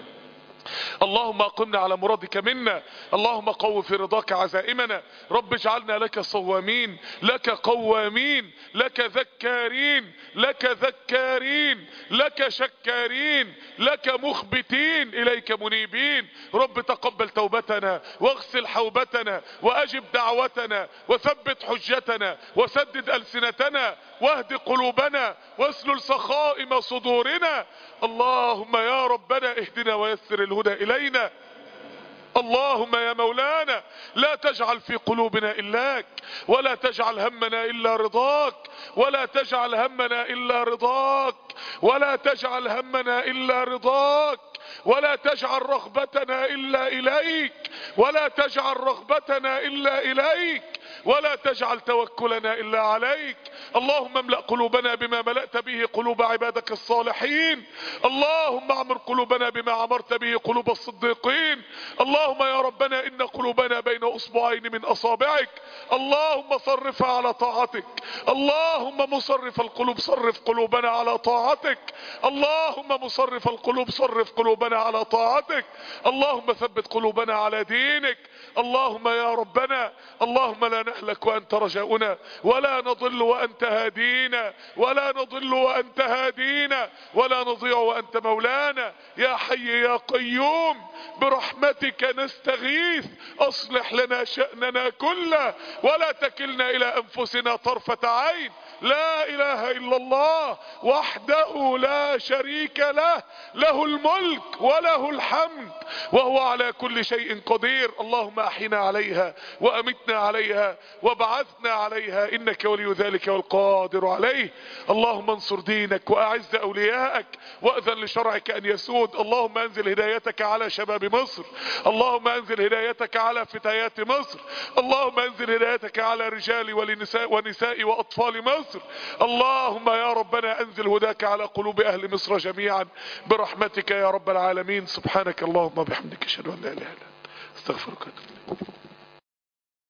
اللهم اقمنا على مرادك منا اللهم قو في رضاك عزائمنا رب اجعلنا لك صوامين لك قوامين لك ذكارين لك ذكارين لك شكارين لك مخبتين اليك منيبين رب تقبل توبتنا واغسل حوبتنا واجب دعوتنا وثبت حجتنا وسدد السنتنا واهد قلوبنا واسلل سخائم صدورنا اللهم يا ربنا اهدنا ويسر الهدى الينا اللهم يا مولانا لا تجعل في قلوبنا إلاك ولا تجعل همنا إلا رضاك ولا تجعل همنا إلا رضاك ولا تجعل همنا إلا رضاك ولا تجعل رغبتنا إلا إليك ولا تجعل رغبتنا إلا إليك ولا تجعل توكلنا إلا عليك اللهم املأ قلوبنا بما ملأت به قلوب عبادك الصالحين اللهم اعمر قلوبنا بما عمرت به قلوب الصديقين اللهم يا ربنا إن قلوبنا بين أصبعين من أصابعك اللهم صرفها على طاعتك اللهم مصرف القلوب صرف قلوبنا على طاعتك اللهم مصرف القلوب صرف قلوبنا على طاعتك اللهم ثبت قلوبنا على دينك اللهم يا ربنا اللهم لا نهلك وأنت رجاؤنا ولا نضل وأنت هادينا ولا نضل وأنت هادينا ولا نضيع وأنت مولانا يا حي يا قيوم برحمتك نستغيث أصلح لنا شأننا كله ولا تكلنا إلى أنفسنا طرفة عين لا اله الا الله وحده لا شريك له له الملك وله الحمد وهو على كل شيء قدير اللهم احينا عليها وامتنا عليها وبعثنا عليها إنك ولي ذلك والقادر عليه اللهم انصر دينك وأعز أولياءك وأذن لشرعك أن يسود اللهم أنزل هدايتك على شباب مصر اللهم أنزل هدايتك على فتيات مصر اللهم أنزل هدايتك على رجال ولنساء ونساء وأطفال مصر اللهم يا ربنا أنزل هداك على قلوب أهل مصر جميعا برحمتك يا رب العالمين سبحانك اللهم وبحمدك اشهد ان لا اله الا انت استغفرك واتوب إليك.